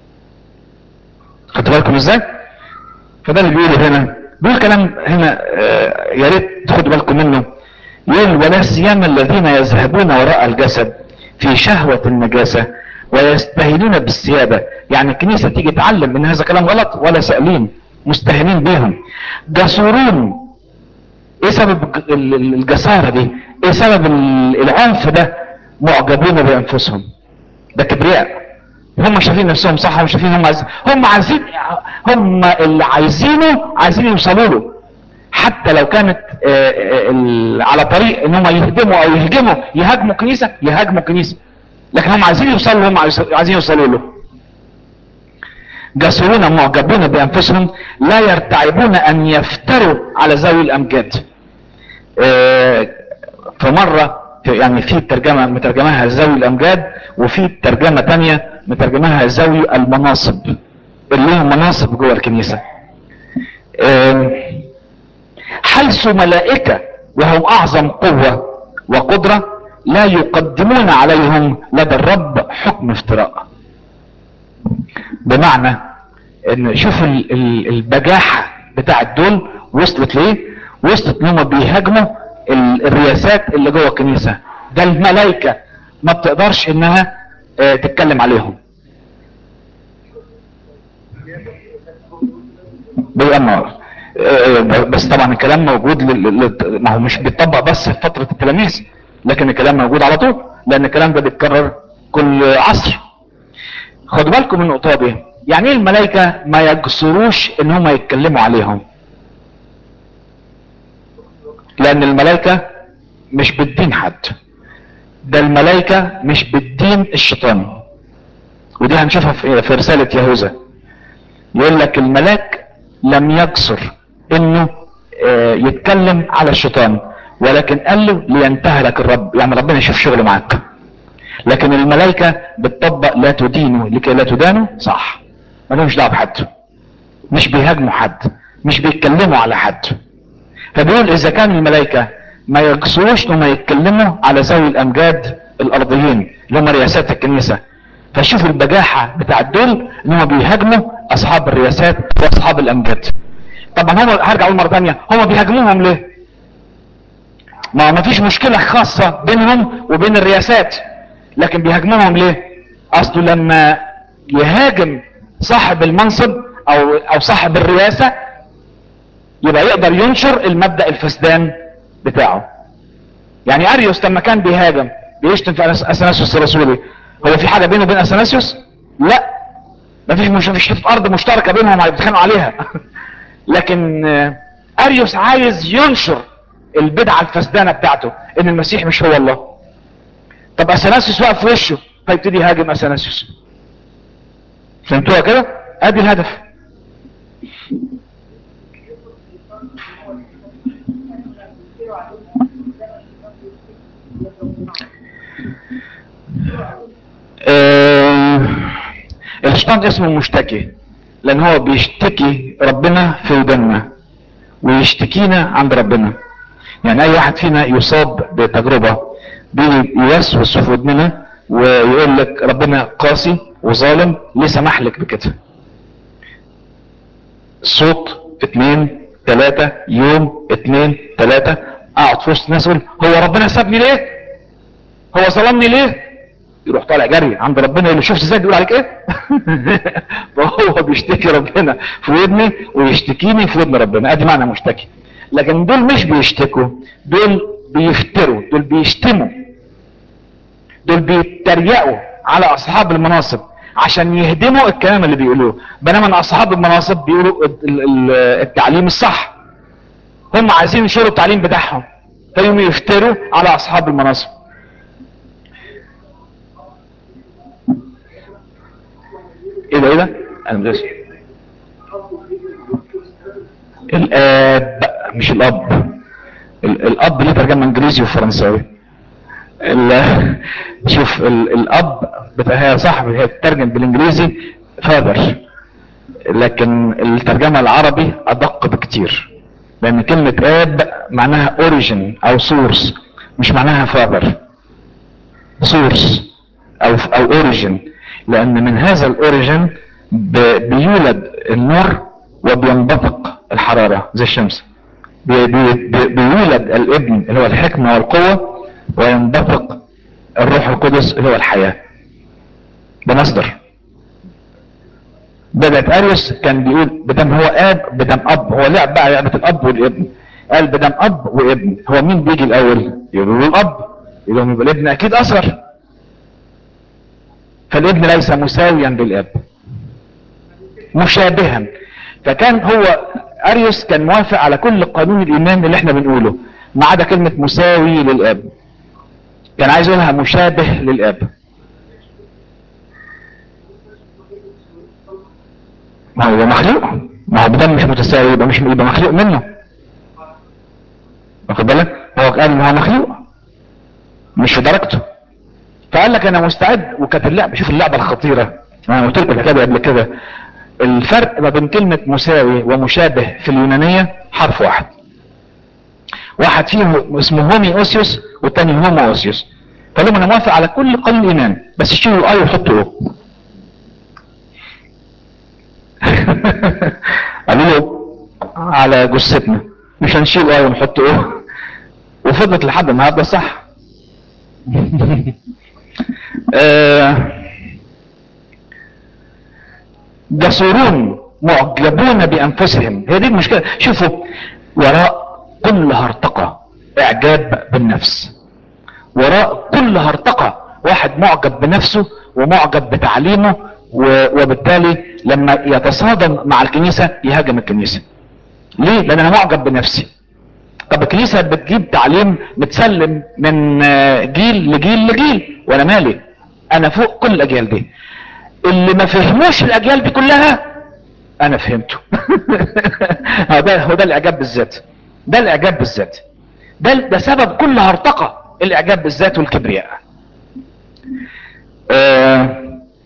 خدت بالكم ازاي فده اللي بيقوله هنا بيقول كلام هنا آه يا ريت تاخدوا بالكم منه يقول ولا سيما الذين يذهبون وراء الجسد في شهوة النجاسة ويستهينون بالسيادة يعني الكنيسة تيجي تعلم ان هذا كلام غلط ولا سألين مستهينين بيهم جسورون ايه سبب الج- ال- ال- الجسارة دي ايه سبب ال- العنف ده معجبين بانفسهم ده كبرياء هم شايفين نفسهم صح هم شايفين هم عايزين هم عايزين هم اللي عايزينه عايزين يوصلوا له حتى لو كانت آه، آه، ال- على طريق ان هم يهدموا او يهجموا يهاجموا كنيسه يهاجموا كنيسه لكن هم عايزين يوصلوا هم عايز- عايزين يوصلوا له جسورون معجبون بانفسهم لا يرتعبون ان يفتروا على ذوي الامجاد آه، فمره في- يعني في ترجمه مترجمها ذوي الامجاد وفي ترجمه تانية مترجمها ذوي المناصب اللي لهم مناصب جوه الكنيسه آم، حيث ملائكة وهم أعظم قوة وقدرة لا يقدمون عليهم لدى الرب حكم افتراء بمعنى ان شوف ال- ال- البجاحة بتاعت دول وصلت ليه وصلت ان هم بيهاجموا ال- الرياسات اللي جوه الكنيسة ده الملائكة ما بتقدرش انها آه، تتكلم عليهم بيأمر آه، بس طبعا الكلام موجود لل... لل- ما هو مش بيتطبق بس في فترة التلاميذ لكن الكلام موجود على طول لان الكلام ده بيتكرر كل عصر خدوا بالكم من النقطة دي يعني ايه الملائكة ما يجسروش ان هم يتكلموا عليهم لان الملائكة مش بالدين حد ده الملائكة مش بالدين الشيطان ودي هنشوفها في في رسالة يهوذا يقول لك الملاك لم يجسر انه آه، يتكلم على الشيطان ولكن قال له لينتهلك الرب يعني ربنا يشوف شغله معاك لكن الملائكة بتطبق لا تدينوا لكي لا تدانوا صح ما لهمش دعوه بحد مش بيهاجموا حد مش بيتكلموا على حد فبيقول اذا كان الملائكة ما يقصروش انهم يتكلموا على ذوي الامجاد الارضيين اللي هم رياسات الكنيسة فشوفوا البجاحة بتاعت دول ان هم بيهاجموا اصحاب الرياسات واصحاب الامجاد طبعا هم هرجع اقول مرة تانية هم بيهاجموهم ليه ما ما فيش مشكلة خاصة بينهم وبين الرياسات لكن بيهاجموهم ليه اصله لما يهاجم صاحب المنصب او او صاحب الرئاسة يبقى يقدر ينشر المبدأ الفسدان بتاعه يعني اريوس لما كان بيهاجم بيشتم في أس- اثناسيوس الرسولي هو في حاجة بينه وبين اثناسيوس لا مفيش مش مفيش حته ارض مشتركة بينهم هيتخانقوا عليها لكن آه، اريوس عايز ينشر البدعة الفسدانة بتاعته ان المسيح مش هو الله طب اثناسيوس واقف في وشه فيبتدي يهاجم اثناسيوس فهمتوها كده ادي الهدف آه، الشيطان اسمه مشتكي لان هو بيشتكي ربنا في ودنا ويشتكينا عند ربنا يعني اي واحد فينا يصاب بتجربة بيجي يوسوس في ودننا ويقول لك ربنا قاسي وظالم ليه سمح لك بكده صوت اتنين تلاتة يوم اتنين تلاتة اقعد في وسط الناس اقول هو ربنا سابني ليه هو ظلمني ليه يروح طالع جري عند ربنا يقول له شفت ازاي بيقول عليك ايه فهو بيشتكي ربنا في ودني ويشتكيني في ودن ربنا ادي معنى مشتكي لكن دول مش بيشتكوا دول بيفتروا دول بيشتموا دول بيتريقوا على اصحاب المناصب عشان يهدموا الكلام اللي بيقولوه بينما ان اصحاب المناصب بيقولوا ال- ال- التعليم الصح هم عايزين ينشروا التعليم بتاعهم فيقوموا يفتروا على اصحاب المناصب ايه ده ايه ده انا مدرس الاب مش الاب ال- الاب ليه ترجمه انجليزي وفرنساوي ال- شوف ال- الاب بتاع هي صح هي بتترجم بالانجليزي فادر لكن الترجمه العربي ادق بكتير لان كلمه اب معناها اوريجين او سورس مش معناها فادر سورس او او اوريجين لان من هذا الاوريجين ب- بيولد النور وبينبثق الحراره زي الشمس بي- بي- بي- بيولد الابن اللي هو الحكمه والقوه وينبثق الروح القدس اللي هو الحياه ده مصدر بدأت اريوس كان بيقول بدم هو اب بدم اب هو لعب بقى لعبه الاب والابن قال بدم اب وابن هو مين بيجي الاول يقولوا له الاب يقول لهم يبقى الابن اكيد اصغر فالابن ليس مساويا بالاب مشابها فكان هو اريوس كان موافق على كل قانون الايمان اللي احنا بنقوله ما عدا كلمة مساوي للاب كان عايز يقولها مشابه للاب ما هو مخلوق ما هو بدم مش متساوي يبقى مش يبقى مخلوق منه واخد بالك هو قال ان هو مخلوق مش في درجته فقال لك انا مستعد وكانت اللعبه شوف اللعبه الخطيره انا قلت لكم الحكايه قبل كده الفرق ما بين كلمه مساوي ومشابه في اليونانيه حرف واحد واحد فيهم اسمه هومي اوسيوس والتاني هومو اوسيوس فقال لهم انا موافق على كل قانون الايمان بس شيلوا اي وحطوا او قالوا له على جثتنا مش هنشيل اي ونحط او وفضلت لحد النهارده صح آه جسورون معجبون بانفسهم هي دي المشكله شوفوا وراء كل هرطقه اعجاب بالنفس وراء كل هرطقه واحد معجب بنفسه ومعجب بتعليمه وبالتالي لما يتصادم مع الكنيسه يهاجم الكنيسه ليه لان انا معجب بنفسي طب الكنيسه بتجيب تعليم متسلم من جيل لجيل لجيل وانا مالي انا فوق كل الاجيال دي اللي ما فهموش الاجيال دي كلها انا فهمته هو ده هو ده الاعجاب بالذات ده الاعجاب بالذات ده ده سبب كل هرطقه الاعجاب بالذات والكبرياء آه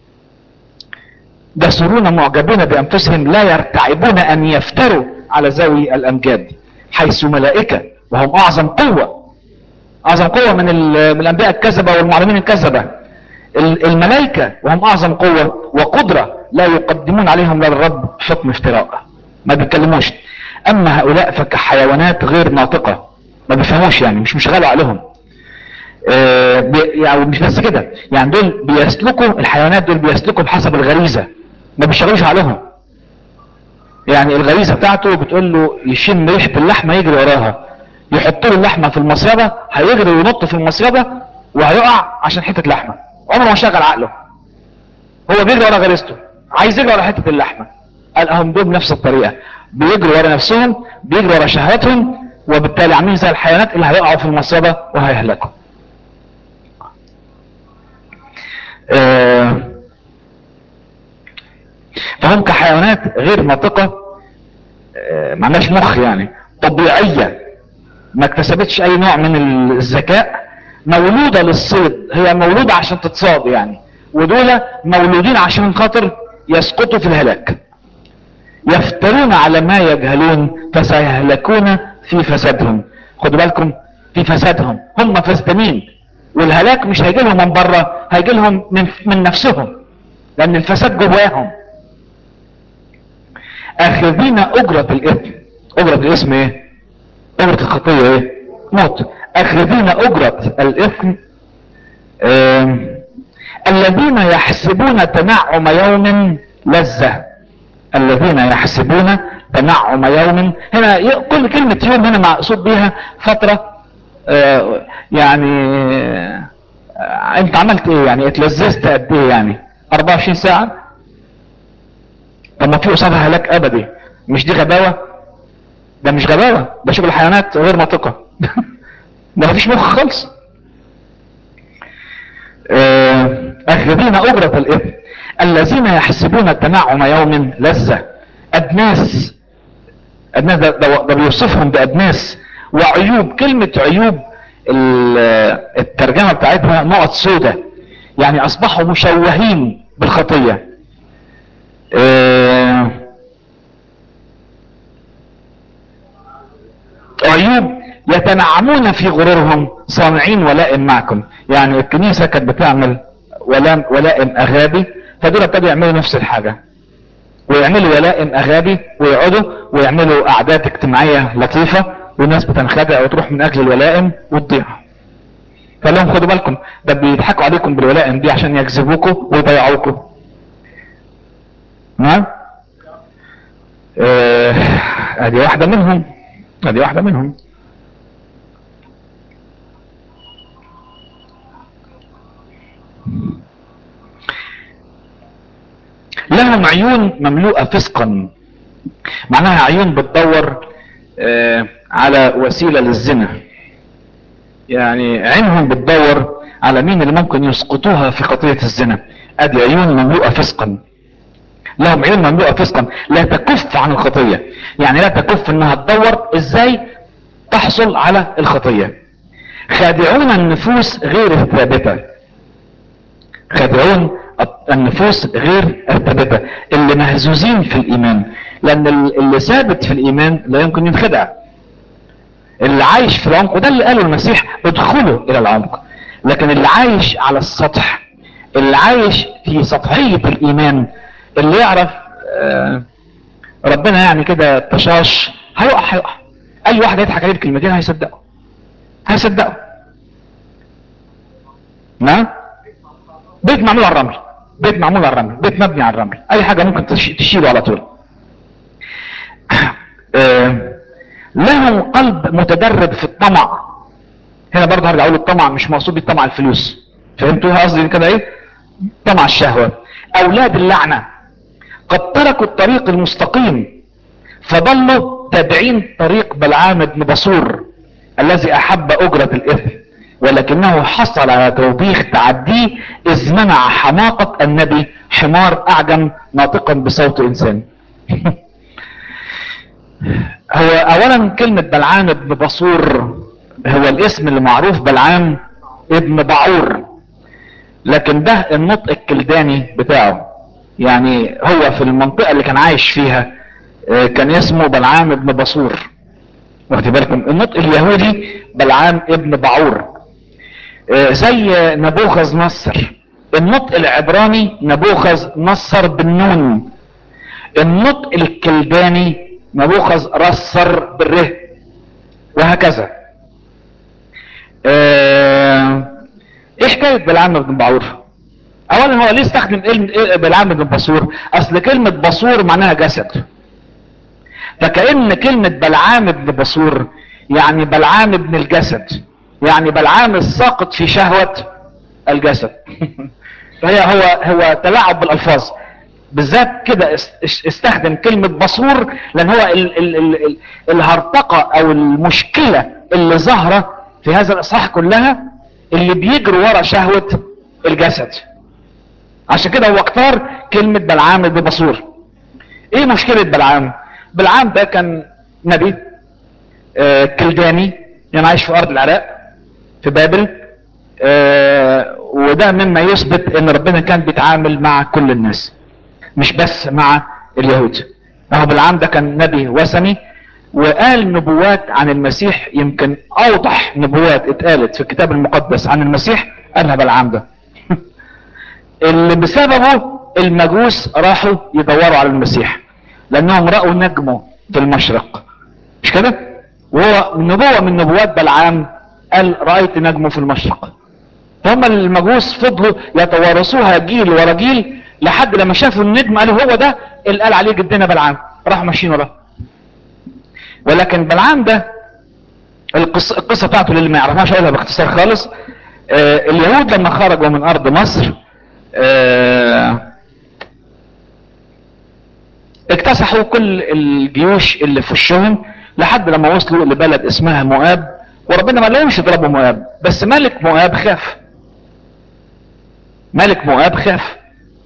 جسورون معجبون بانفسهم لا يرتعبون ان يفتروا على ذوي الامجاد حيث ملائكه وهم اعظم قوه اعظم قوه من من الانبياء الكذبه والمعلمين الكذبه الملائكة وهم اعظم قوة وقدرة لا يقدمون عليهم للرب حكم افتراء ما بيتكلموش اما هؤلاء فكحيوانات غير ناطقة ما بيفهموش يعني مش مشغلوا عليهم آه بي يعني مش بس كده يعني دول بيسلكوا الحيوانات دول بيسلكوا بحسب الغريزة ما بيشغلوش عليهم يعني الغريزة بتاعته بتقول له يشم ريحة اللحمة يجري وراها يحط له اللحمة في المصيبة هيجري وينط في المصيبة وهيقع عشان حتة لحمة عمره ما شغل عقله هو بيجري ورا غريزته عايز يجري ورا حته اللحمه قال اهم دول بنفس الطريقه بيجروا ورا نفسهم بيجروا ورا شهواتهم وبالتالي عاملين زي الحيوانات اللي هيقعوا في المصيبه وهيهلكوا آه فهم كحيوانات غير ناطقه آه ما عندهاش مخ يعني طبيعيه ما اكتسبتش اي نوع من الذكاء مولودة للصيد هي مولودة عشان تتصاد يعني ودول مولودين عشان خاطر يسقطوا في الهلاك يفترون على ما يجهلون فسيهلكون في فسادهم خدوا بالكم في فسادهم هم فاسدين والهلاك مش هيجي لهم من بره هيجي لهم من, من نفسهم لان الفساد جواهم اخذين اجرة الاثم اجرة الاسم ايه اجرة الخطية ايه موت اخذين اجرة الاثم الذين يحسبون تنعم يوم لذة الذين يحسبون تنعم يوم هنا كل كلمة يوم هنا مقصود بيها فترة آه يعني آه انت عملت ايه يعني اتلذذت قد ايه يعني 24 ساعة طب ما في قصادها هلاك ابدي مش دي غباوة ده مش غباوة ده شغل حيوانات غير ناطقة ده مفيش مخ خالص اخذين اجرة الاثم الذين يحسبون التنعم يوم لذة ادناس ادناس ده, ده, ده بيوصفهم بادناس وعيوب كلمة عيوب الترجمة بتاعتها نقط سودة يعني اصبحوا مشوهين بالخطية عيوب يتنعمون في غرورهم صانعين ولائم معكم يعني الكنيسة كانت بتعمل ولائم اغابي فدول ابتدوا يعملوا نفس الحاجة ويعملوا ولائم اغابي ويقعدوا ويعملوا اعداد اجتماعية لطيفة والناس بتنخدع وتروح من اجل الولائم وتضيع فقال لهم خدوا بالكم ده بيضحكوا عليكم بالولائم دي عشان يجذبوكم ويضيعوكم نعم ادي آه واحدة منهم هذه واحدة منهم لهم عيون مملوءة فسقا معناها عيون بتدور آه على وسيلة للزنا يعني عينهم بتدور على مين اللي ممكن يسقطوها في خطية الزنا ادي عيون مملوءة فسقا لهم عيون مملوءة فسقا لا تكف عن الخطية يعني لا تكف انها تدور ازاي تحصل على الخطية خادعون النفوس غير الثابتة خادعون النفوس غير الثابتة اللي مهزوزين في الايمان لان اللي ثابت في الايمان لا يمكن ينخدع اللي عايش في العمق وده اللي قاله المسيح ادخلوا الى العمق لكن اللي عايش على السطح اللي عايش في سطحية الايمان اللي يعرف آه ربنا يعني كده تشاش هيقع هيقع اي واحد يضحك عليه بكلمتين هيصدقه هيصدقه نعم بيت معمول على الرمل بيت معمول على الرمل بيت مبني على الرمل اي حاجة ممكن تشيله على طول آه لهم قلب متدرب في الطمع هنا برضه هرجع اقول الطمع مش مقصود بالطمع الفلوس فهمتوها قصدي كده ايه طمع الشهوة اولاد اللعنة قد تركوا الطريق المستقيم فضلوا تابعين طريق بلعام بن بصور الذي احب اجرة الاثم ولكنه حصل على توبيخ تعديه اذ منع حماقة النبي حمار اعجم ناطقا بصوت انسان هو اولا كلمة بلعام ابن بصور هو الاسم اللي معروف بلعام ابن بعور لكن ده النطق الكلداني بتاعه يعني هو في المنطقة اللي كان عايش فيها كان اسمه بلعام ابن بصور واخد بالكم النطق اليهودي بلعام ابن بعور زي نبوخذ نصر النطق العبراني نبوخذ نصر بالنون النطق الكلداني نبوخذ رصر بالره وهكذا اه ايه حكاية بلعام بن بعور اولا هو ليه استخدم بلعام بن بصور اصل كلمة بصور معناها جسد فكأن كلمة بلعام بن بصور يعني بلعام ابن الجسد يعني بلعام الساقط في شهوة الجسد فهي هو هو تلاعب بالالفاظ بالذات كده استخدم كلمة بصور لان هو ال ال ال ال الهرطقة او المشكلة اللي ظاهرة في هذا الاصحاح كلها اللي بيجروا ورا شهوة الجسد عشان كده هو اختار كلمة بلعام بن بصور ايه مشكلة بلعام بلعام ده كان نبي آه كلداني يعني عايش في ارض العراق في بابل آه وده مما يثبت ان ربنا كان بيتعامل مع كل الناس مش بس مع اليهود اهو بالعام ده كان نبي وثني وقال نبوات عن المسيح يمكن اوضح نبوات اتقالت في الكتاب المقدس عن المسيح قالها بالعام ده اللي بسببه المجوس راحوا يدوروا على المسيح لانهم رأوا نجمه في المشرق مش كده وهو نبوة من نبوات بلعام قال رأيت نجمه في المشرق فهم المجوس فضلوا يتوارثوها جيل ورا جيل لحد لما شافوا النجم قالوا هو ده اللي قال عليه جدنا بلعام راحوا ماشيين وراه ولكن بلعام ده القصة, القصة بتاعته اللي ما يعرفهاش اقولها باختصار خالص آه اليهود لما خرجوا من ارض مصر آه اكتسحوا كل الجيوش اللي في وشهم لحد لما وصلوا لبلد اسمها مؤاب وربنا ما لهمش يضربوا مؤاب بس ملك مؤاب خاف ملك مؤاب خاف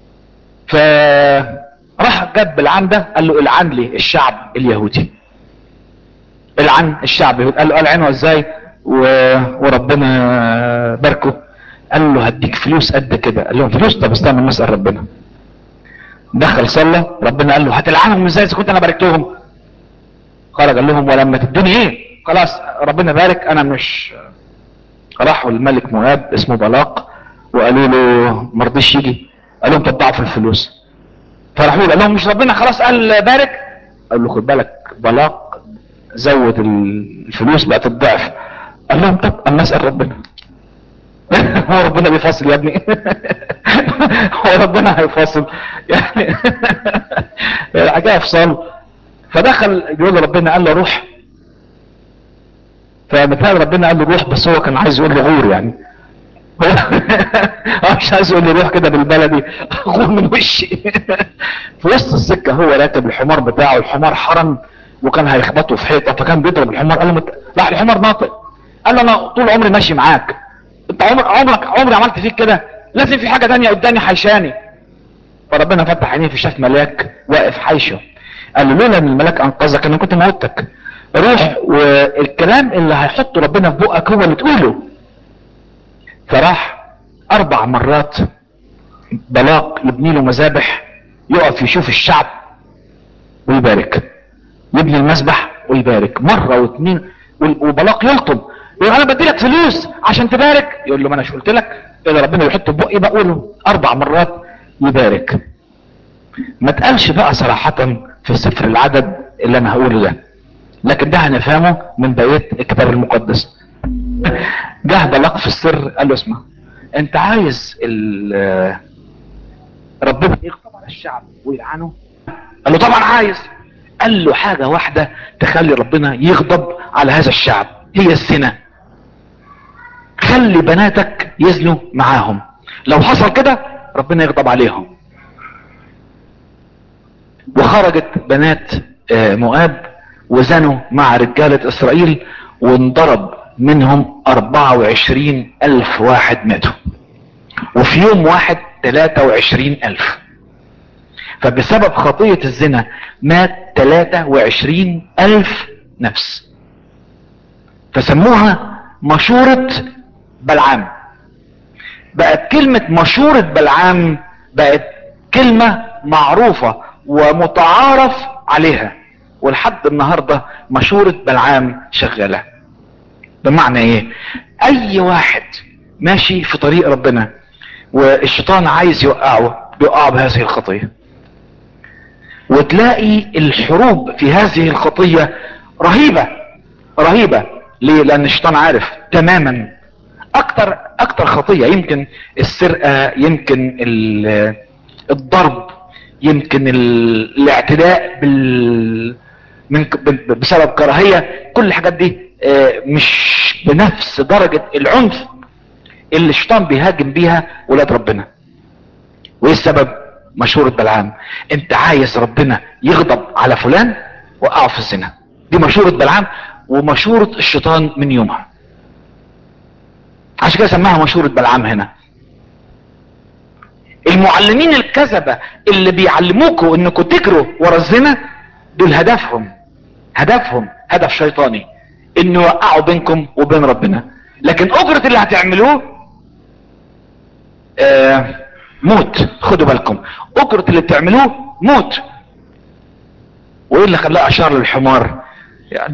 فراح جاب بالعام ده قال له العن لي الشعب اليهودي العن الشعب قال له العنه ازاي و... وربنا باركه قال له هديك فلوس قد كده قال لهم فلوس طب استنى نسال ربنا دخل صلى ربنا قال له هتلعنهم ازاي اذا كنت انا باركتهم خرج قال لهم ولما تدوني ايه خلاص ربنا بارك انا مش راحوا الملك مؤاب اسمه بلاق وقالوا له ما رضيش يجي قال لهم طب ضعف الفلوس فراحوا له قال لهم مش ربنا خلاص قال بارك قال له خد بالك بلاق زود الفلوس بقت الضعف قال لهم طب اما اسال ربنا هو ربنا بيفصل يا ابني هو ربنا هيفصل يعني حاجه افصال فدخل يقول ربنا قال له روح فمثال ربنا قال له روح بس هو كان عايز يقول له غور يعني هو هو مش عايز يقول له روح كده بالبلدي غور من وشي في وسط السكه هو راكب الحمار بتاعه الحمار حرم وكان هيخبطه في حيطه فكان بيضرب الحمار قال له مت... راح الحمار ناطق قال له انا طول عمري ماشي معاك انت عمر عمرك عمري عملت فيك كده لازم في حاجه تانية قدامي حيشاني فربنا فتح عينيه فشاف ملاك واقف حيشه قال له لولا ان الملاك انقذك انا كنت موتك روح والكلام اللي هيحطه ربنا في بقك هو اللي تقوله فراح اربع مرات بلاق يبني له مذابح يقف يشوف الشعب ويبارك يبني المسبح ويبارك مره واثنين وبلاق يلطم يقول انا بدي لك فلوس عشان تبارك يقول له ما انا قلت لك اذا ربنا يحط في بقي بقوله اربع مرات يبارك ما تقالش بقى صراحة في سفر العدد اللي انا هقوله ده لكن ده هنفهمه من بقية الكتاب المقدس جه بلاق في السر قال له اسمع انت عايز ال- ربنا يغضب على الشعب ويلعنه قال له طبعا عايز قال له حاجة واحدة تخلي ربنا يغضب على هذا الشعب هي الزنا خلي بناتك يزنوا معاهم لو حصل كده ربنا يغضب عليهم وخرجت بنات آه، مؤاب وزنوا مع رجالة اسرائيل وانضرب منهم 24 الف واحد ماتوا وفي يوم واحد 23 الف فبسبب خطية الزنا مات 23 الف نفس فسموها مشورة بلعام بقت كلمة مشورة بلعام بقت كلمة معروفة ومتعارف عليها ولحد النهاردة مشورة بلعام شغالة بمعنى ايه اي واحد ماشي في طريق ربنا والشيطان عايز يوقعه بيوقعه بهذه الخطية وتلاقي الحروب في هذه الخطية رهيبة رهيبة ليه لان الشيطان عارف تماما اكتر اكتر خطية يمكن السرقة يمكن ال- الضرب يمكن ال- الاعتداء بال من ك- ب- بسبب كراهية كل الحاجات دي آه، مش بنفس درجة العنف اللي الشيطان بيهاجم بيها ولاد ربنا وايه السبب مشهورة بلعام انت عايز ربنا يغضب على فلان وقعه في الزنا دي مشهورة بلعام ومشهورة الشيطان من يومها عشان كده سماها مشهورة بلعام هنا المعلمين الكذبة اللي بيعلموكوا انكم تجروا ورا الزنا دول هدفهم هدفهم هدف شيطاني انه يوقعوا بينكم وبين ربنا لكن اجرة اللي هتعملوه آه موت خدوا بالكم اجرة اللي بتعملوه موت وايه اللي خلاه اشار للحمار يعني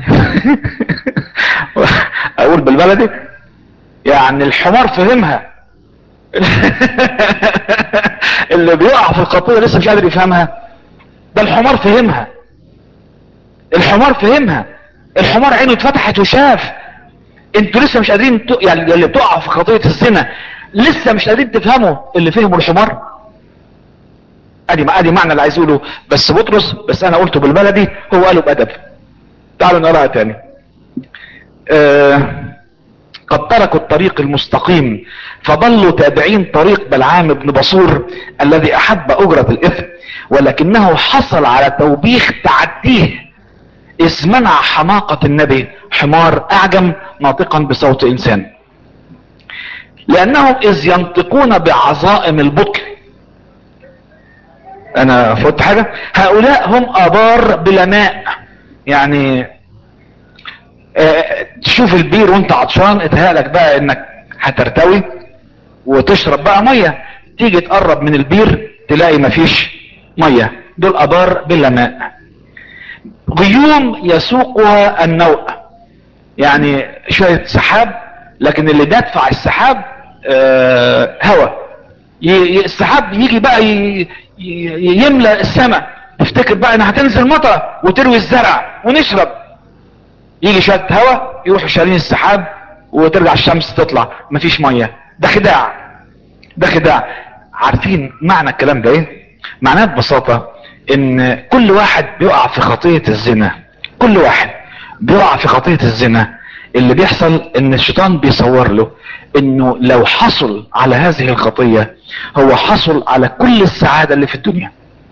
اقول بالبلدي يعني الحمار فهمها اللي بيقع في الخطية لسه مش قادر يفهمها ده الحمار فهمها الحمار فهمها الحمار عينه اتفتحت وشاف انتوا لسه مش قادرين ت... يعني اللي بتقع في خطية الزنا لسه مش قادرين تفهموا اللي فهموا الحمار ادي ما ادي معنى اللي عايز اقوله بس بطرس بس انا قلته بالبلدي هو قاله بادب تعالوا نقراها تاني آه قد تركوا الطريق المستقيم فضلوا تابعين طريق بلعام بن بصور الذي احب اجرة الاثم ولكنه حصل على توبيخ تعديه اذ منع حماقة النبي حمار اعجم ناطقا بصوت انسان لانهم اذ ينطقون بعظائم البطل انا فوت حاجة هؤلاء هم ابار بلا ماء يعني اه تشوف البير وانت عطشان اتهالك بقى انك هترتوي وتشرب بقى مية تيجي تقرب من البير تلاقي مفيش مية دول ابار بلا ماء غيوم يسوقها النوء يعني شوية سحاب لكن اللي دفع السحاب اه هواء السحاب يجي بقى ي... يملى السماء تفتكر بقى انها هتنزل مطره وتروي الزرع ونشرب يجي شويه هواء يروحوا شايلين السحاب وترجع الشمس تطلع مفيش ميه ده خداع ده خداع عارفين معنى الكلام ده ايه معناه ببساطه ان كل واحد بيقع في خطيه الزنا كل واحد بيقع في خطيه الزنا اللي بيحصل ان الشيطان بيصور له انه لو حصل على هذه الخطية هو حصل على كل السعادة اللي في الدنيا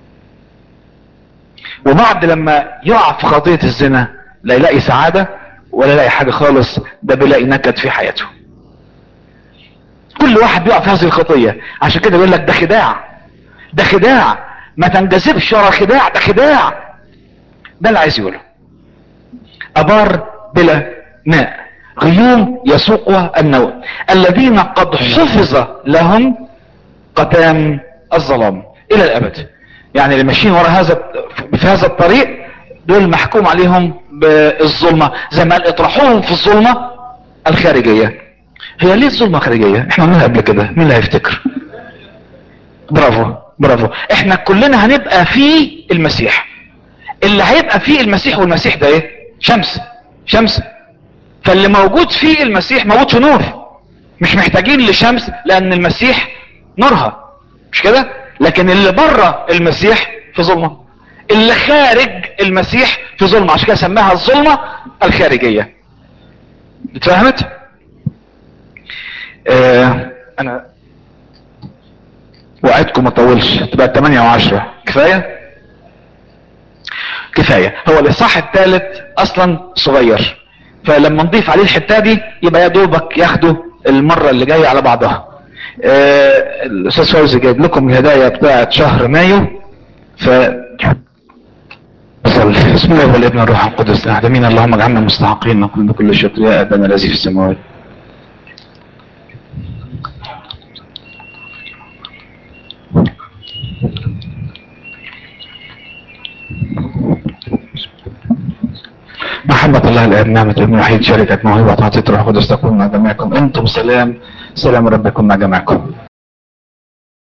وبعد لما يقع في خطية الزنا لا يلاقي سعادة ولا يلاقي حاجة خالص ده بيلاقي نكد في حياته كل واحد بيقع في هذه الخطية عشان كده بيقول لك ده خداع ده خداع ما تنجذبش ورا خداع ده خداع ده اللي عايز يقوله ابار بلا ماء غيوم يسوقها النوى الذين قد حفظ لهم قتام الظلام الى الابد يعني اللي ماشيين ورا هذا في هذا الطريق دول محكوم عليهم بالظلمة زي ما قال اطرحوهم في الظلمة الخارجية هي ليه الظلمة الخارجية احنا قلناها قبل كده مين اللي هيفتكر برافو برافو احنا كلنا هنبقى في المسيح اللي هيبقى فيه المسيح والمسيح ده ايه شمس شمس فاللي موجود فيه المسيح موجود في نور مش محتاجين لشمس لان المسيح نورها مش كده لكن اللي بره المسيح في ظلمه اللي خارج المسيح في ظلمه عشان كده سماها الظلمه الخارجيه اتفهمت آه انا وعدكم ما اطولش تبقى 8 و10 كفايه كفايه هو الاصحاح الثالث اصلا صغير فلما نضيف عليه الحته دي يبقى يا دوبك ياخده المره اللي جايه على بعضها آه الاستاذ فوزي جايب لكم الهدايا بتاعه شهر مايو ف صلي بسم الله والابن الروح القدس اعلمين اللهم اجعلنا مستحقين نقول بكل شكر يا ابانا الذي في السماوات محبة الله الآب نعمة ابن وحيد شركة موهبة عطية روح القدس تكون مع جميعكم انتم سلام سلام رب يكون مع جميعكم